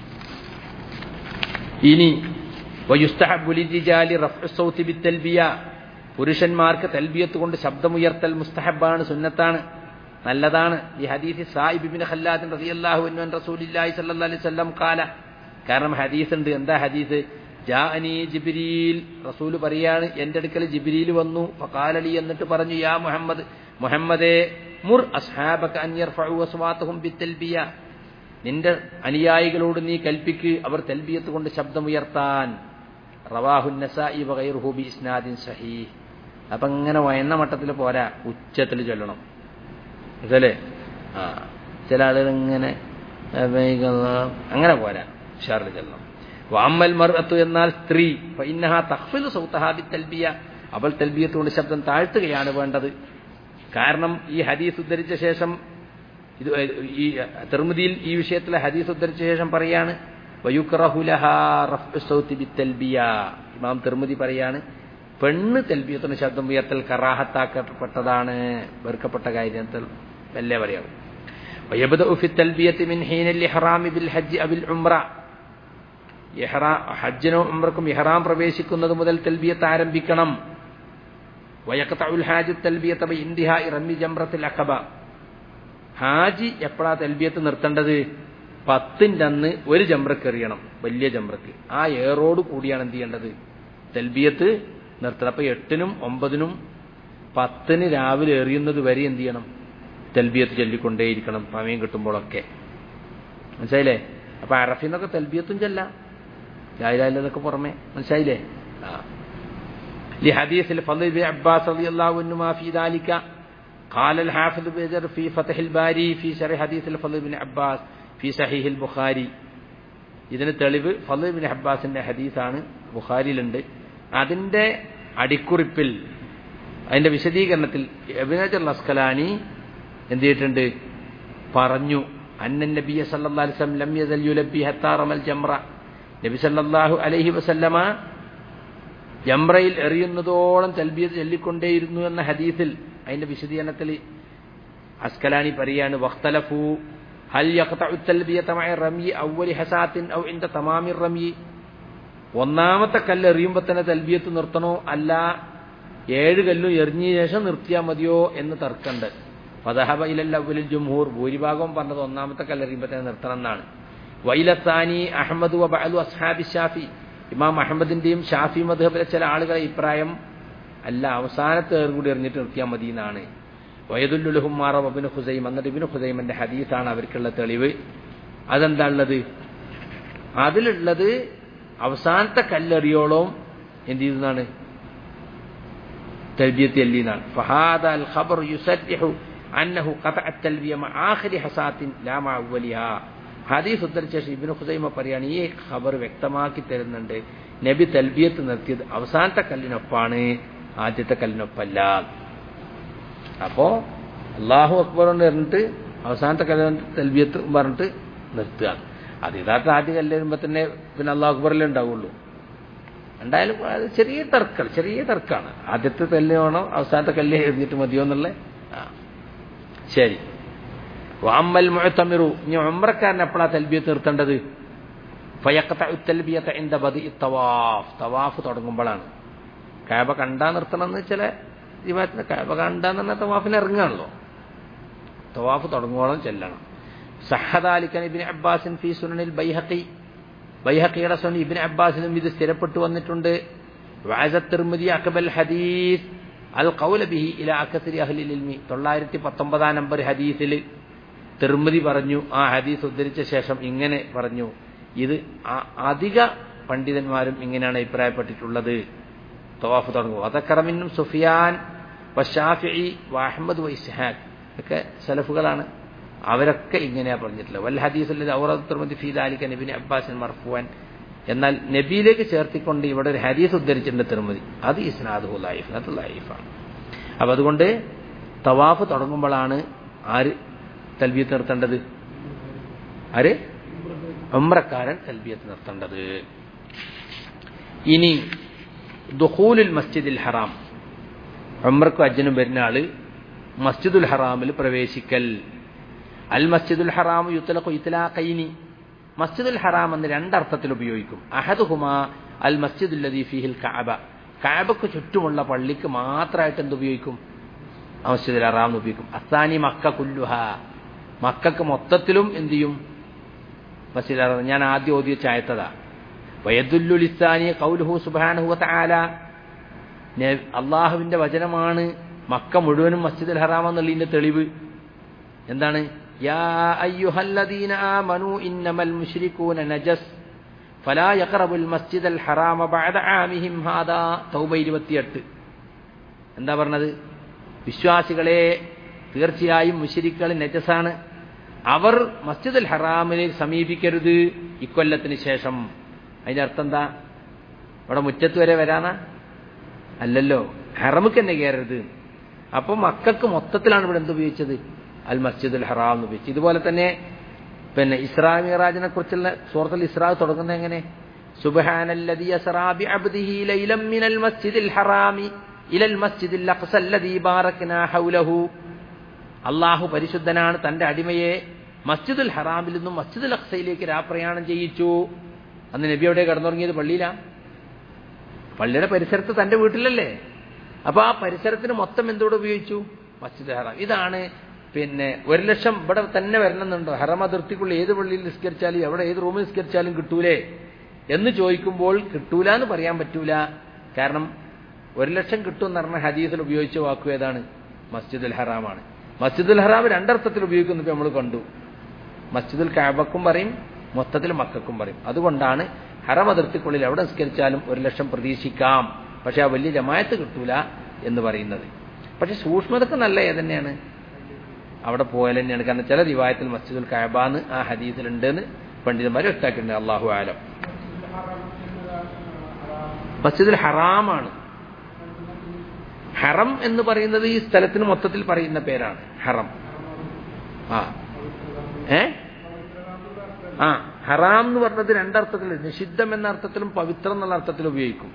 ഇനി വയുസ്തഹബ്ബു ലിരിജാലി റഫ്ഉ സൗതി ബിത്തൽബിയ പുരുഷന്മാർക്ക് തൽബിയത്ത് കൊണ്ട് ശബ്ദമുയർത്തൽ മുസ്തഹബാണ് സുന്നത്താണ് നല്ലതാണ് ഈ ഹദീസ് സായിബ് ബിൻ ഖല്ലാദ് റളിയല്ലാഹു അൻഹു അൻ റസൂലുള്ളാഹി സ്വല്ലല്ലാഹു അലൈഹി വസല്ലം ഖാല കാരണം ഹദീസ് ഉണ്ട് എന്താ ഹദീസ് ജാഅനി ജിബ്രീൽ റസൂൽ പറയാണ് എന്റെ അടുക്കൽ ജിബ്രീൽ വന്നു ഫഖാലലി എന്നിട്ട് പറഞ്ഞു യാ മുഹമ്മദ് മുഹമ്മദേ മുർ അസ്ഹാബക അൻ യർഫഉ അസ്വാതഹും ബിത്തൽബിയ നിന്റെ അനുയായികളോട് നീ കൽപ്പിക്ക് അവർ തൽബിയത്ത് കൊണ്ട് ശബ്ദമുയർത്താൻ റവാഹു നസായി വഗൈറുഹു ബി ഇസ്നാദിൻ സഹീഹ് അപ്പൊ ഇങ്ങനെ വയന്ന മട്ടത്തിൽ പോരാ ഉച്ചത്തിൽ ചൊല്ലണം മനസ്സിലേ ആ ചില ആളുകൾ ഇങ്ങനെ അങ്ങനെ പോരാ ഉഷാറിൽ ചെല്ലണം വാമ്മൽ മർഅത്തു എന്നാൽ സ്ത്രീ ഫഇന്നഹ തഖ്ഫിലു സൗതഹാ ബിത്തൽബിയ അവൾ തൽബിയത്ത് കൊണ്ട് ശബ്ദം താഴ്ത്തുകയാണ് വേണ്ടത് കാരണം ഈ ഹദീസ് ഉദ്ധരിച്ച ശേഷം ഇത് ഈ തിർമുദിയിൽ ഈ വിഷയത്തിലെ ഹദീസ് ഉദ്ധരിച്ച ശേഷം പറയാണ് ബിത്തൽബിയ ഇമാം തിർമുദി പറയാണ് പെണ്ണ് തെൽബിയത്തിന് ശബ്ദം ഉയർത്തൽ കറാഹത്താക്കപ്പെട്ടതാണ് വെറുക്കപ്പെട്ട കാര്യത്തിൽ വല്ലേ പറയാം ويبدأ في التلبية من حين الإحرام بالحج أو العمرة ഹജ്ജിനോ ഉമ്രക്കും ഇഹ്റാം പ്രവേശിക്കുന്നത് മുതൽ തൽബിയത്ത് ആരംഭിക്കണം വയക്കത്തുൽ ഹാജ് തൽബിയത്ത് ഇന്ത്യ റമ്മി ജംറത്തിൽ അഖബ ഹാജി എപ്പോഴാ തൽബിയത്ത് നിർത്തേണ്ടത് പത്തിൻ്റെ അന്ന് ഒരു ജംറക്ക് എറിയണം വലിയ ജംറക്ക് ആ ഏറോട് കൂടിയാണ് എന്ത് ചെയ്യേണ്ടത് തൽബിയത്ത് നിർത്തണം അപ്പൊ എട്ടിനും ഒമ്പതിനും പത്തിന് രാവിലെ എറിയുന്നത് വരെ എന്ത് ചെയ്യണം തൽബിയത്ത് ചൊല്ലിക്കൊണ്ടേയിരിക്കണം സമയം കിട്ടുമ്പോഴൊക്കെ മനസ്സിലായില്ലേ അപ്പൊ അറഫിന്നൊക്കെ തൽബിയത്തും ചെല്ലാം ലായിലായില്ലതൊക്കെ പുറമെ മനസ്സിലായില്ലേ ആ لحديث الفضل بن عباس رضي الله عنهما في ذلك قال الحافظ بن في فتح الباري في شرح حديث الفضل بن عباس في صحيح البخاري ഇതിന് തെളിവ് ഫضൽ ബിൻ അബ്ബാസിന്റെ ഹദീസാണ് ബുഖാരിയിലുണ്ട് അതിന്റെ അടിക്കുറിപ്പിൽ അതിന്റെ വിശദീകരണത്തിൽ അബിനജർ ലസ്കലാനി എന്ത് ചെയ്തിട്ടുണ്ട് പറഞ്ഞു അന്നൻ നബിയ സല്ലല്ലാഹു അലൈഹി വസല്ലം ലം യസൽ യുലബി ഹത്താ റമൽ ജംറ നബി സല്ലല്ലാഹു അലൈഹി വസല്ലമ ജംറയിൽ എറിയുന്നതോളം തൽബിയത്ത് ചൊല്ലിക്കൊണ്ടേയിരുന്നു എന്ന ഹദീസിൽ അതിന്റെ വിശദീകരണത്തിൽ അസ്കലാനി പറയാണ് വഖ്തലഫു ഹൽ യഖ്തഉ തൽബിയത മഅ റമി അവ്വലി ഹസാത്തിൻ ഔ ഇൻദ തമാമി റമി ഒന്നാമത്തെ കല്ല് എറിയുമ്പോൾ തന്നെ തൽബിയത്ത് നിർത്തണോ അല്ല ഏഴ് കല്ലും എറിഞ്ഞ ശേഷം നിർത്തിയാൽ മതിയോ എന്ന് തർക്കമുണ്ട് ഫതഹബ ഇലൽ അവലിൽ ജുംഹൂർ ഭൂരിഭാഗവും പറഞ്ഞത് ഒന്നാമത്തെ കല്ല് എറിയുമ്പോൾ തന്നെ നിർത്തണം എന്നാണ് വൈലത്താനി അഹമ്മദ് വബഅലു അസ്ഹാബി ഷാഫി ഇമാം അഹമ്മദിന്റെയും ഷാഫി മധുബിലെ ചില ആളുകളെ അഭിപ്രായം അല്ല അവസാനത്തെ ഏറും കൂടി എറിഞ്ഞിട്ട് നിർത്തിയാൽ മതി എന്നാണ് വയദുല്ലുലുഹുമാറ അബിന് ഹുസൈം എന്നിട്ട് ഇബിന് ഹുസൈമിന്റെ ഹദീസാണ് അവർക്കുള്ള തെളിവ് അതെന്താ ഉള്ളത് അതിലുള്ളത് അവസാനത്തെ കല്ലെറിയോളം എന്ത് ചെയ്തെന്നാണ് തൽബിയത്ത് എല്ലിന്നാണ് ഫഹാദ അൽ ഖബർ യുസരിഹു അന്നഹു ഖതഅ തൽബിയ മഅ ആഖിരി ഹസാത്തിൻ ലാ മഅ അവലിഹാ ഹദീസ് ഉദ്ധരിച്ച ശേഷം ഇബ്നു ഖുസൈമ പറയാണ് ഈ ഖബർ വ്യക്തമാക്കി തരുന്നുണ്ട് നബി തൽബിയത്ത് നിർത്തിയത് അവസാനത്തെ കല്ലിനൊപ്പാണ് ആദ്യത്തെ കല്ലിനൊപ്പല്ല അപ്പോ അള്ളാഹു അക്ബർ കൊണ്ട് പറഞ്ഞിട്ട് അവസാനത്തെ കല്ല് തൽബിയത്ത് പറഞ്ഞിട്ട് നിർത്തുക അത് യഥാർത്ഥ ആദ്യ കല്ല് വരുമ്പോ തന്നെ പിന്നെ അള്ളാഹു അക്ബറിലേ ഉണ്ടാവുള്ളൂ എന്തായാലും അത് ചെറിയ തർക്കം ചെറിയ തർക്കമാണ് ആദ്യത്തെ കല്ല് വേണോ അവസാനത്തെ കല്ല് എഴുതിയിട്ട് മതിയോ എന്നുള്ള ആ ശരി വാമ്മൽ മുഴത്തമിറു ഇനി ഉമ്രക്കാരൻ എപ്പോഴാ തൽബിയത്ത് നിർത്തേണ്ടത് ഫയക്കത്ത എന്ത ബദി തവാഫ് തവാഫ് തുടങ്ങുമ്പോഴാണ് കാബ കണ്ടാ നിർത്തണമെന്ന് ചില ജീവത്തിന് കാബ കണ്ടാന്ന് പറഞ്ഞാൽ തവാഫിന് ഇറങ്ങുകയാണല്ലോ തവാഫ് തുടങ്ങുമ്പോഴും ചെല്ലണം സഹദാലിക്കൻ ഇബിൻ അബ്ബാസിൻ ഫി സുനനിൽ ബൈഹഖി ബൈഹഖിയുടെ സുനി ഇബിൻ അബ്ബാസിനും ഇത് സ്ഥിരപ്പെട്ടു വന്നിട്ടുണ്ട് وعز الترمذي عقب الحديث القول به إلى أكثر أهل العلم തൊള്ളായിരത്തി പത്തൊമ്പതാം നമ്പർ ഹദീസിൽ തിർമതി പറഞ്ഞു ആ ഹദീസ് ഉദ്ധരിച്ച ശേഷം ഇങ്ങനെ പറഞ്ഞു ഇത് ആ- അധിക പണ്ഡിതന്മാരും ഇങ്ങനെയാണ് അഭിപ്രായപ്പെട്ടിട്ടുള്ളത് തവാഫ് തുടങ്ങും അതക്കറമിനും സുഫിയാൻ വഷാഫി വഹമ്മദ് വൈസ്ഹാഖ് ഒക്കെ സലഫുകളാണ് അവരൊക്കെ ഇങ്ങനെയാ പറഞ്ഞിട്ടുള്ളത് വൽ ഹദീസ് ഔറത്തുമതി ഫീദാലിക്ക നബിന് അബ്ബാസിൻ മർഫുവാൻ എന്നാൽ നബിയിലേക്ക് ചേർത്തിക്കൊണ്ട് ഇവിടെ ഒരു ഹദീസ് ഉദ്ധരിച്ചിട്ടുണ്ട് തിരുമതി അത് ഇസ്നാദ് ലൈഫ് അത് ലൈഫാണ് അപ്പൊ അതുകൊണ്ട് തവാഫ് തുടങ്ങുമ്പോഴാണ് ആര് തൽബിയത്ത് നിർത്തേണ്ടത് ആര് ഉമ്രക്കാരൻ തൽബിയത്ത് നിർത്തേണ്ടത് ഇനി ദുഹൂലുൽ മസ്ജിദിൽ ഹറാം ഉമ്രക്കും അജ്ജനും വരുന്ന ആള് മസ്ജിദുൽ ഹറാമിൽ പ്രവേശിക്കൽ അൽ മസ്ജിദുൽ ഹറാം യുത്തലഖു ഇത്ലാഖൈനി മസ്ജിദുൽ ഹറാം എന്ന് രണ്ടർത്ഥത്തിൽ ഉപയോഗിക്കും അഹദുഹുമാ അൽ മസ്ജിദുൽ ലദീ ഫീഹിൽ കഅബ കഅബക്ക് ചുറ്റുമുള്ള പള്ളിക്ക് മാത്രമായിട്ട് എന്ത് ഉപയോഗിക്കും ആ മസ്ജിദുൽ ഹറാം എന്ന് ഉപയോഗിക്കും അസാനി മക്ക കുല്ലുഹ മക്കൾക്ക് മൊത്തത്തിലും എന്ത് ചെയ്യും മസ്ജിദുൽ ഹറാം ഞാൻ ആദ്യം ഓതിയ ചായത്തതാ വയദുല്ലുൽ ഇസ്സാനി ഖൗലുഹു സുബ്ഹാനഹു വതആല നെ- അള്ളാഹുവിന്റെ വചനമാണ് മക്ക മുഴുവനും മസ്ജിദുൽ ഹറാം എന്നുള്ളതിന്റെ തെളിവ് എന്താണ് യാ അയ്യുഹല്ലദീന ആമനു ഇന്നമൽ മുശ്രികൂന നജസ് ഫലാ യഖറബുൽ മസ്ജിദൽ ഹറാമ ബഅദ ആമിഹിം ഹാദാ തൗബ 28 എന്താ പറഞ്ഞത് വിശ്വാസികളെ തീർച്ചയായും മുശ്രിക്കുകൾ നജസാണ് അവർ മസ്ജിദുൽ ഹറാമിനെ സമീപിക്കരുത് ഇക്കൊല്ലത്തിന് ശേഷം അതിന്റെ അർത്ഥം എന്താ ഇവിടെ മുറ്റത്ത് വരെ വരാനാ അല്ലല്ലോ ഹറമുക്ക് തന്നെ കയറരുത് അപ്പൊ മക്കൾക്ക് മൊത്തത്തിലാണ് ഇവിടെ എന്ത് ഉപയോഗിച്ചത് അൽ മസ്ജിദുൽ ഹറാം എന്ന് ഉപയോഗിച്ചത് ഇതുപോലെ തന്നെ പിന്നെ ഇസ്രാ മിറാജിനെ കുറിച്ചുള്ള സൂറത്തുൽ ഇസ്രാ തുടങ്ങുന്നത് എങ്ങനെ സുബ്ഹാനല്ലദി അസ്റാ ബിഅബ്ദിഹി ലൈലം മിനൽ മസ്ജിദിൽ ഹറാമി ഇലൽ മസ്ജിദിൽ അഖ്സല്ലദീ ബാറക്നാ ഹൗലഹു അള്ളാഹു പരിശുദ്ധനാണ് തന്റെ അടിമയെ മസ്ജിദുൽ ഹറാമിൽ നിന്നും മസ്ജിദുൽ അഖ്സയിലേക്ക് രാപ്രയാണം ചെയ്യിച്ചു അന്ന് നബി എവിടെ കടന്നുറങ്ങിയത് പള്ളിയിലാ പള്ളിയുടെ പരിസരത്ത് തന്റെ വീട്ടിലല്ലേ അപ്പൊ ആ പരിസരത്തിന് മൊത്തം എന്തോട് ഉപയോഗിച്ചു മസ്ജിദ് ഹറാം ഇതാണ് പിന്നെ ഒരു ലക്ഷം ഇവിടെ തന്നെ വരണമെന്നുണ്ടോ ഹറം അതിർത്തിക്കുള്ള ഏത് പള്ളിയിൽ നിസ്കരിച്ചാലും എവിടെ ഏത് റൂമിൽ നിസ്കരിച്ചാലും കിട്ടൂലേ എന്ന് ചോദിക്കുമ്പോൾ കിട്ടൂല എന്ന് പറയാൻ പറ്റൂല കാരണം ഒരു ലക്ഷം കിട്ടും എന്ന് പറഞ്ഞ ഹദീസിൽ ഉപയോഗിച്ച വാക്കു ഏതാണ് മസ്ജിദുൽ ഹറാമാണ് മസ്ജിദുൽ ഹറാം രണ്ടർത്ഥത്തിൽ ഉപയോഗിക്കുന്നു ഇപ്പൊ നമ്മൾ കണ്ടു മസ്ജിദുൽ കാബക്കും പറയും മൊത്തത്തിൽ മക്കൾക്കും പറയും അതുകൊണ്ടാണ് ഹറം അതിർത്തിക്കുള്ളിൽ എവിടെ നിസ്കരിച്ചാലും ഒരു ലക്ഷം പ്രതീക്ഷിക്കാം പക്ഷെ ആ വലിയ ജമായത്ത് കിട്ടൂല എന്ന് പറയുന്നത് പക്ഷെ സൂക്ഷ്മതക്ക് നല്ല ഏതന്നെയാണ് അവിടെ പോയാൽ തന്നെയാണ് കാരണം ചില റിവായത്തിൽ മസ്ജിദുൽ കാബാന്ന് ആ ഹദീസിലുണ്ടെന്ന് പണ്ഡിതന്മാർ വ്യക്താക്കിയിട്ടുണ്ട് അള്ളാഹു ആലം മസ്ജിദുൽ ഹറാമാണ് ഹറം എന്ന് പറയുന്നത് ഈ സ്ഥലത്തിന് മൊത്തത്തിൽ പറയുന്ന പേരാണ് ഹറം ആ ഏ ആ ഹറാം എന്ന് പറഞ്ഞത് രണ്ടർത്ഥത്തിൽ നിഷിദ്ധം എന്ന അർത്ഥത്തിലും പവിത്രം എന്നുള്ള അർത്ഥത്തിലും ഉപയോഗിക്കും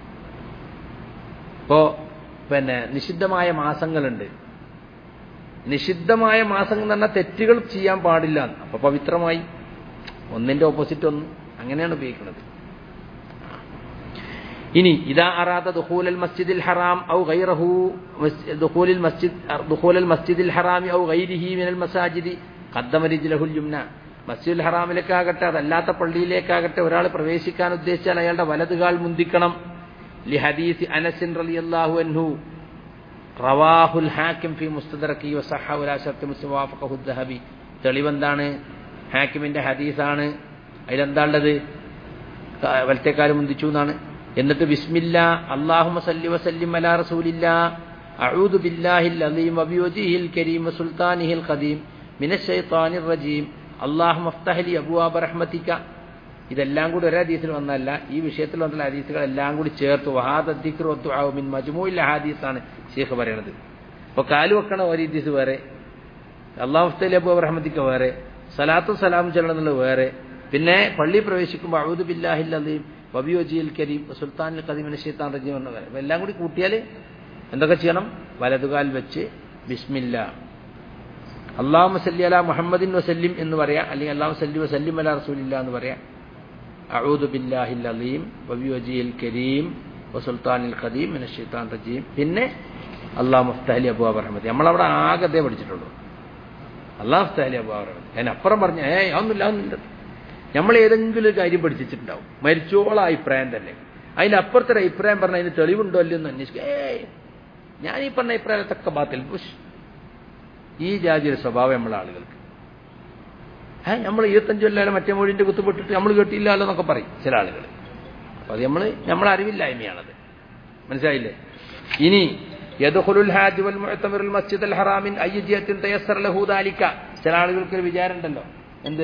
ഇപ്പോ പിന്നെ നിഷിദ്ധമായ മാസങ്ങളുണ്ട് നിഷിദ്ധമായ മാസങ്ങൾ എന്ന് പറഞ്ഞാൽ തെറ്റുകൾ ചെയ്യാൻ പാടില്ല അപ്പൊ പവിത്രമായി ഒന്നിന്റെ ഓപ്പോസിറ്റ് ഒന്ന് അങ്ങനെയാണ് ഉപയോഗിക്കുന്നത് ഇനി ഇതാ അറാദ ദുഖൂലൽ മസ്ജിദിൽ ഹറാം ഔ ഗൈറഹു ദുഖൂലിൽ മസ്ജിദ് ദുഖൂലൽ മസ്ജിദിൽ ഹറാമി ഔ ഗൈരിഹി മിനൽ മസാജിദി ഖദ്ദമ റിജ്ലഹുൽ യുംന മസ്ജിദുൽ ഹറാമിലേക്കാകട്ടെ അതല്ലാത്ത പള്ളിയിലേക്കാകട്ടെ ഒരാൾ പ്രവേശിക്കാൻ ഉദ്ദേശിച്ചാൽ അയാളുടെ വലതുകാൽ മുന്തിക്കണം ലി ഹദീസ് അനസിൻ റളിയല്ലാഹു അൻഹു റവാഹുൽ ഹാക്കിം ഫി മുസ്തദറക്കി വസഹഹു ലാ ശർത്ത് മുസ്ലിം വാഫഖഹു ദഹബി തെളിവെന്താണ് ഹാക്കിമിന്റെ ഹദീസാണ് അതിലെന്താണുള്ളത് വലത്തേക്കാലം മുന്തിച്ചു എന്നാണ് എന്നിട്ട് ബിസ്മില്ല അള്ളാഹുമ സല്ലി വസല്ലിം അലാ റസൂലില്ല അഊദു ബില്ലാഹിൽ അലീം വബിവജിഹിൽ കരീം വസുൽത്താനിഹിൽ ഖദീം മിനശ്ശൈത്താനിർ റജീം അള്ളാഹു മഫ്തഹലി അബുവാബ റഹ്മത്തിക്ക ഇതെല്ലാം കൂടി ഒരേ ഹദീസിൽ വന്നല്ല ഈ വിഷയത്തിൽ വന്ന ഹദീസുകൾ എല്ലാം കൂടി ചേർത്ത് വഹാദിൻ മജ്മൂൽ ഹദീസാണ് ഷേഖ് പറയണത് അപ്പൊ കാലു വെക്കണ ഒരു ഹദീസ് വേറെ അള്ളാഹു മഫ്തലി അബുവാബ റഹ്മത്തിക്ക വേറെ സലാത്തും സലാമും ചെല്ലണം എന്നുള്ളത് വേറെ പിന്നെ പള്ളി പ്രവേശിക്കുമ്പോൾ അഴുദു ബില്ലാഹിൽ അലീം വബിയോജിയിൽ കരീം സുൽത്താനിൽ കദീമിന് ഷെയ്ത്താൻ റജീം എന്ന കാര്യം എല്ലാം കൂടി കൂട്ടിയാൽ എന്തൊക്കെ ചെയ്യണം വലതുകാൽ വെച്ച് ബിസ്മില്ല അള്ളാഹു സല്ലി അല മുഹമ്മദിൻ വസല്ലിം എന്ന് പറയാം അല്ലെങ്കിൽ അള്ളാഹു സല്ലി വസല്ലിം അല റസൂലില്ല എന്ന് പറയാം അഊദു ബില്ലാഹിൽ അലീം വബിയോജിയിൽ കരീം വസുൽത്താനിൽ ഖദീം മിന ഷെയ്ത്താൻ റജീം പിന്നെ അള്ളാഹ് മുഫ്തഹലി അബു റഹ്മത്തി നമ്മളവിടെ ആകെ അതേ പഠിച്ചിട്ടുള്ളൂ അള്ളാഹ് മുഫ്തഹലി അബു റഹ്മത്തി അതിനപ്പുറം പറഞ്ഞ ഏ അതൊന്നുമില്ല അതൊന്നുമില്ല നമ്മൾ ഏതെങ്കിലും ഒരു കാര്യം പഠിച്ചിട്ടുണ്ടാവും മരിച്ചോളം അഭിപ്രായം തന്നെ അതിന്റെ അപ്പുറത്തൊരു അഭിപ്രായം പറഞ്ഞ അതിന് തെളിവുണ്ടോ അല്ലയോ എന്ന് അന്വേഷിക്കുക ഏയ് ഞാൻ ഈ പറഞ്ഞ അഭിപ്രായത്തൊക്കെ ബാത്തിൽ പുഷ് ഈ ജാതിയുടെ സ്വഭാവം നമ്മളെ ആളുകൾക്ക് ഏ നമ്മൾ ഇരുപത്തഞ്ച് കൊല്ലാലും മറ്റേ മൊഴിന്റെ കുത്തുപെട്ടിട്ട് നമ്മൾ കേട്ടില്ലല്ലോ എന്നൊക്കെ പറയും ചില ആളുകൾ അപ്പൊ അത് നമ്മൾ നമ്മളെ അറിവില്ലായ്മയാണത് മനസ്സിലായില്ലേ ഇനി യദുഖുലുൽ ഹാജ് വൽ മുഅ്തമിറുൽ മസ്ജിദൽ ഹറാമിൻ അയ്യജിയത്തിൻ തയസ്സറ ലഹു ദാലിക ചില ആളുകൾക്ക് ഒരു വിചാരം ഉണ്ടല്ലോ എന്ത്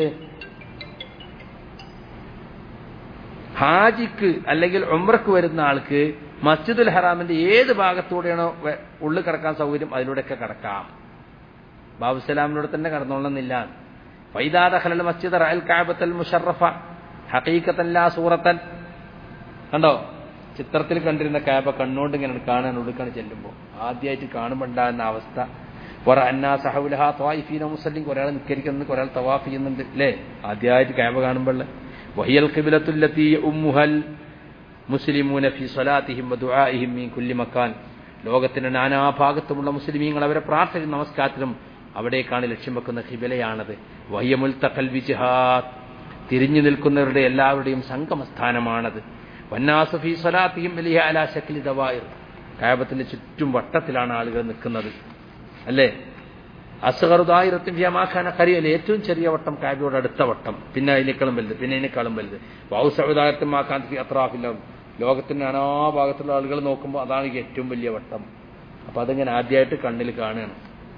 ഹാജിക്ക് അല്ലെങ്കിൽ ഉംറക്ക് വരുന്ന ആൾക്ക് മസ്ജിദുൽ ഹറാമിന്റെ ഏത് ഭാഗത്തൂടെയാണോ വെ- ഉള്ളിൽ കിടക്കാൻ സൗകര്യം അതിലൂടെയൊക്കെ കിടക്കാം ബാബുസലാമിലൂടെ തന്നെ കടന്നോളണമെന്നില്ല ഫൈദാദഖലൽ മസ്ജിദ് റഅൽ കഅബത്തൽ മുഷറഫ ഹഖീഖത്തൻ ലാ സൂറത്തൻ കണ്ടോ ചിത്രത്തിൽ കണ്ടിരുന്ന കാബ കണ്ണുകൊണ്ട് ഇങ്ങനെ കാണാൻ ഉടുക്കാണ് ചെല്ലുമ്പോൾ ആദ്യമായിട്ട് കാണുമ്പോൾ ഉണ്ടാകുന്ന അവസ്ഥ കുറെ അന്നാ സഹുലഹ ത്വായിഫീന മുസല്ലിം ഒരാൾ നിസ്കരിക്കുന്നുണ്ട് ഒരാൾ തവാഫ് ചെയ്യുന്നുണ്ട് അല്ലേ ആദ്യമായിട്ട് കാബ കാണുമ്പോൾ വഹിയൽ ഖിബിലത്തുല്ലത്തി ഉമ്മുഹൽ മുസ്ലിമൂന ഫി സ്വലാത്തിഹിം വദുആഇഹിം മീൻ കുല്ലി മക്കാൻ ലോകത്തിന്റെ നാനാഭാഗത്തുമുള്ള മുസ്ലിമീങ്ങൾ അവരെ പ്രാർത്ഥന നമസ്കാരത്തിലും അവിടേക്കാണ് ലക്ഷ്യം വെക്കുന്ന ഖിബിലയാണത് വഹിയമുൽ തഖൽ വിജ്ഹാത്ത് തിരിഞ്ഞു നിൽക്കുന്നവരുടെ എല്ലാവരുടെയും സംഗമസ്ഥാനമാണത് വന്നാസു ഫി സ്വലാത്തിഹിം വലിയ അലാ ശക്ലി ദവായിർ കാബത്തിന്റെ ചുറ്റും വട്ടത്തിലാണ് ആളുകൾ നിൽക്കുന്നത് അല്ലേ അസുഹറുദായിരത്തും വ്യാമാഖാന കരിയല്ലേ ഏറ്റവും ചെറിയ വട്ടം കാബിയോട് അടുത്ത വട്ടം പിന്നെ അതിനേക്കാളും വലുത് പിന്നെ അതിനേക്കാളും വലുത് വൗസൗദായിരത്തും മാക്കാൻ അത്രാഫില്ല ലോകത്തിന്റെ നാനാഭാഗത്തുള്ള ആളുകൾ നോക്കുമ്പോൾ അതാണ് ഈ ഏറ്റവും വലിയ വട്ടം അപ്പൊ അതിങ്ങനെ ആദ്യമായിട്ട് കണ്ണിൽ കാണുകയാണ്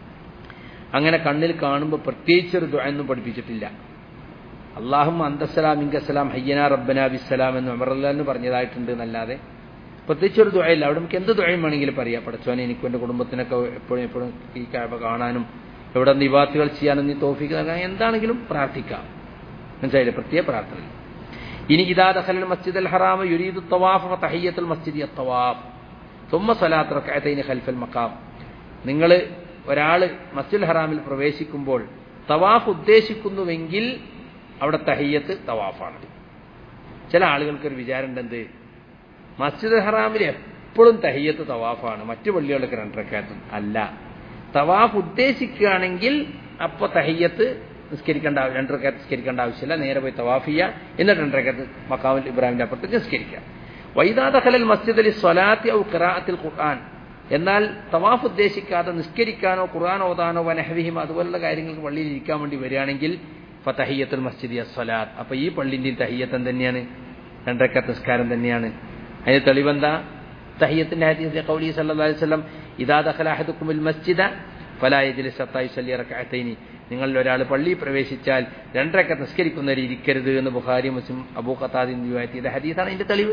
അങ്ങനെ കണ്ണിൽ കാണുമ്പോൾ പ്രത്യേകിച്ചൊരു ദുആയൊന്നും പഠിപ്പിച്ചിട്ടില്ല അള്ളാഹും അന്തസ്സലാം ഇങ്കസ്സലാം ഹയ്യന റബ്ബന ബിസ്സലാം എന്ന് ഉമറല്ലാന്ന് പറഞ്ഞതായിട്ടുണ്ട് എന്നല്ലാതെ പ്രത്യേകിച്ച് ഒരു ദുഴയില്ല അവിടെ നമുക്ക് എന്ത് ദുഴയും വേണമെങ്കിലും പറയാം പടച്ചോനെ എനിക്കും എൻ്റെ കുടുംബത്തിനൊക്കെ എപ്പോഴും എപ്പോഴും ഈ കാബ കാണാനും ഇവിടെ നിവാത്തുകൾ ചെയ്യാനും നീ തോഫിക്ക് നൽകാൻ എന്താണെങ്കിലും പ്രാർത്ഥിക്കാം മനസ്സിലായില്ലേ പ്രത്യേക പ്രാർത്ഥന ഇനി ഇതാ ദഖലൽ മസ്ജിദ് അൽ ഹറാമ യുരീദു തവാഫ് തഹയ്യത്തുൽ മസ്ജിദി തവാഫ് തുമ്മ സലാത്ത് റക്അത്തൈനി ഖൽഫൽ മഖാം നിങ്ങൾ ഒരാൾ മസ്ജിദുൽ ഹറാമിൽ പ്രവേശിക്കുമ്പോൾ തവാഫ് ഉദ്ദേശിക്കുന്നുവെങ്കിൽ അവിടെ തഹയ്യത്ത് തവാഫാണ് ചില ആളുകൾക്കൊരു വിചാരമുണ്ട് എന്ത് മസ്ജിദ് ഹറാമിൽ എപ്പോഴും തഹയ്യത്ത് തവാഫാണ് മറ്റു പള്ളികളൊക്കെ രണ്ടരക്കാറ്റും അല്ല തവാഫ് ഉദ്ദേശിക്കുകയാണെങ്കിൽ അപ്പൊ തഹയ്യത്ത് നിസ്കരിക്കേണ്ട ആവ- രണ്ടരക്കാറ്റ് നിസ്കരിക്കേണ്ട ആവശ്യമില്ല നേരെ പോയി തവാഫ് ചെയ്യുക എന്നിട്ട് രണ്ടരക്കാറ്റ് മക്കാവിൽ ഇബ്രാഹിമിന്റെ അപ്പുറത്തേക്ക് നിസ്കരിക്കുക വൈദാദഖലൽ മസ്ജിദ് അലി സ്വലാത്തി ഔ ഖിറാഅത്തിൽ ഖുർആൻ എന്നാൽ തവാഫ് ഉദ്ദേശിക്കാതെ നിസ്കരിക്കാനോ ഖുർആൻ ഓതാനോ വനഹവിഹിം അതുപോലുള്ള കാര്യങ്ങൾക്ക് പള്ളിയിൽ ഇരിക്കാൻ വേണ്ടി വരികയാണെങ്കിൽ ഫതഹിയത്തുൽ മസ്ജിദി അസ്വലാത്ത് അപ്പൊ ഈ പള്ളിന്റെയും തഹിയത്തം തന്നെയാണ് രണ്ടരക്കത്ത് നിസ്കാരം തന്നെയാണ് അതിന് തെളിവെന്താ തഹിയത്തിന്റെ ഹദീസിലെ ഖൗലി സല്ലല്ലാഹു അലൈഹി വസല്ലം ഇദാ ദഖല അഹദുക്കുമുൽ മസ്ജിദ ഫലാ യജ്ലിസ് ഹത്താ യുസല്ലി റക്അത്തൈനി നിങ്ങളിൽ ഒരാൾ പള്ളിയിൽ പ്രവേശിച്ചാൽ രണ്ടരക്കത്ത് നിസ്കരിക്കുന്നവർ ഇരിക്കരുത് എന്ന് ബുഖാരി മുസ്ലിം അബൂ ഖത്താദിൻ റിവായത്ത് ചെയ്ത ഹദീസാണ് ഇതിന്റെ തെളിവ്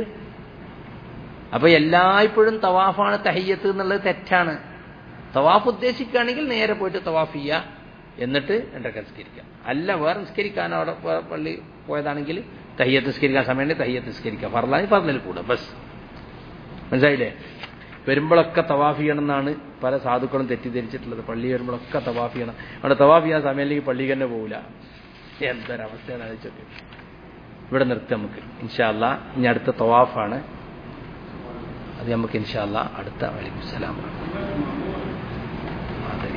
അപ്പൊ എല്ലായ്പ്പോഴും തവാഫാണ് തഹയ്യത്ത് എന്നുള്ളത് തെറ്റാണ് തവാഫ് ഉദ്ദേശിക്കുകയാണെങ്കിൽ നേരെ പോയിട്ട് തവാഫ് ചെയ്യുക എന്നിട്ട് രണ്ടരക്ക നിസ്കരിക്കാം അല്ല വേറെ നിസ്കരിക്കാൻ അവിടെ വേറെ പള്ളി പോയതാണെങ്കിൽ തയ്യത്ത് നിസ്കരിക്കാൻ സമയമുണ്ടെങ്കിൽ തയ്യത്ത് നിസ്കരിക്കാം ഫർലാനി ഫർലിൽ കൂടെ ബസ് മനസ്സിലായില്ലേ വരുമ്പോഴൊക്കെ തവാഫ് ചെയ്യണം എന്നാണ് പല സാധുക്കളും തെറ്റിദ്ധരിച്ചിട്ടുള്ളത് പള്ളി വരുമ്പോഴൊക്കെ തവാഫ് ചെയ്യണം അവിടെ തവാഫ് ചെയ്യാൻ സമയമില്ലെങ്കിൽ പള്ളി തന്നെ പോകില്ല എന്തൊരവസ്ഥയാണ് ആലോചിച്ചത് ഇവിടെ നിർത്താം നമുക്ക് ഇൻഷാല്ല ഇനി അടുത്ത തവാഫാണ് അത് നമുക്ക് ഇൻഷാല്ല അടുത്ത വലൈക്കും സലാം അതെ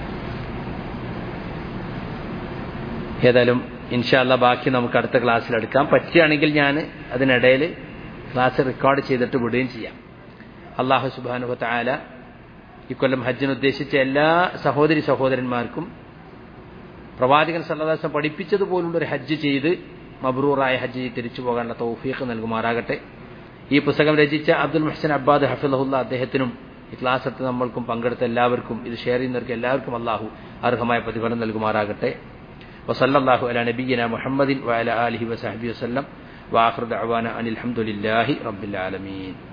ഏതായാലും ഇൻഷാല്ല ബാക്കി നമുക്ക് അടുത്ത ക്ലാസ്സിൽ എടുക്കാം പറ്റുകയാണെങ്കിൽ ഞാൻ അതിനിടയിൽ ക്ലാസ് റെക്കോർഡ് ചെയ്തിട്ട് വിടുകയും ചെയ്യാം അള്ളാഹു സുബാനുഭത്ത ആല ഇക്കൊല്ലം ഹജ്ജിന് ഉദ്ദേശിച്ച എല്ലാ സഹോദരി സഹോദരന്മാർക്കും പ്രവാചകൻ സല്ലാസം പഠിപ്പിച്ചതുപോലുള്ള ഒരു ഹജ്ജ് ചെയ്ത് മബ്രൂറായ ഹജ്ജ് ചെയ്ത് തിരിച്ചു പോകാനുള്ള തൗഫീഖ് നൽകുമാറാകട്ടെ ഈ പുസ്തകം രചിച്ച അബ്ദുൽ മുഹ്സൻ അബ്ബാദ് ഹഫിദുല്ല അദ്ദേഹത്തിനും ഈ ക്ലാസ് എടുത്ത് നമ്മൾക്കും പങ്കെടുത്ത എല്ലാവർക്കും ഇത് ഷെയർ ചെയ്യുന്നവർക്ക് എല്ലാവർക്കും അള്ളാഹു അർഹമായ പ്രതിഫലം നൽകുമാറാകട്ടെ وصلى الله على نبينا محمد وعلى آله وصحبه وسلم وآخر دعوانا أن الحمد لله رب العالمين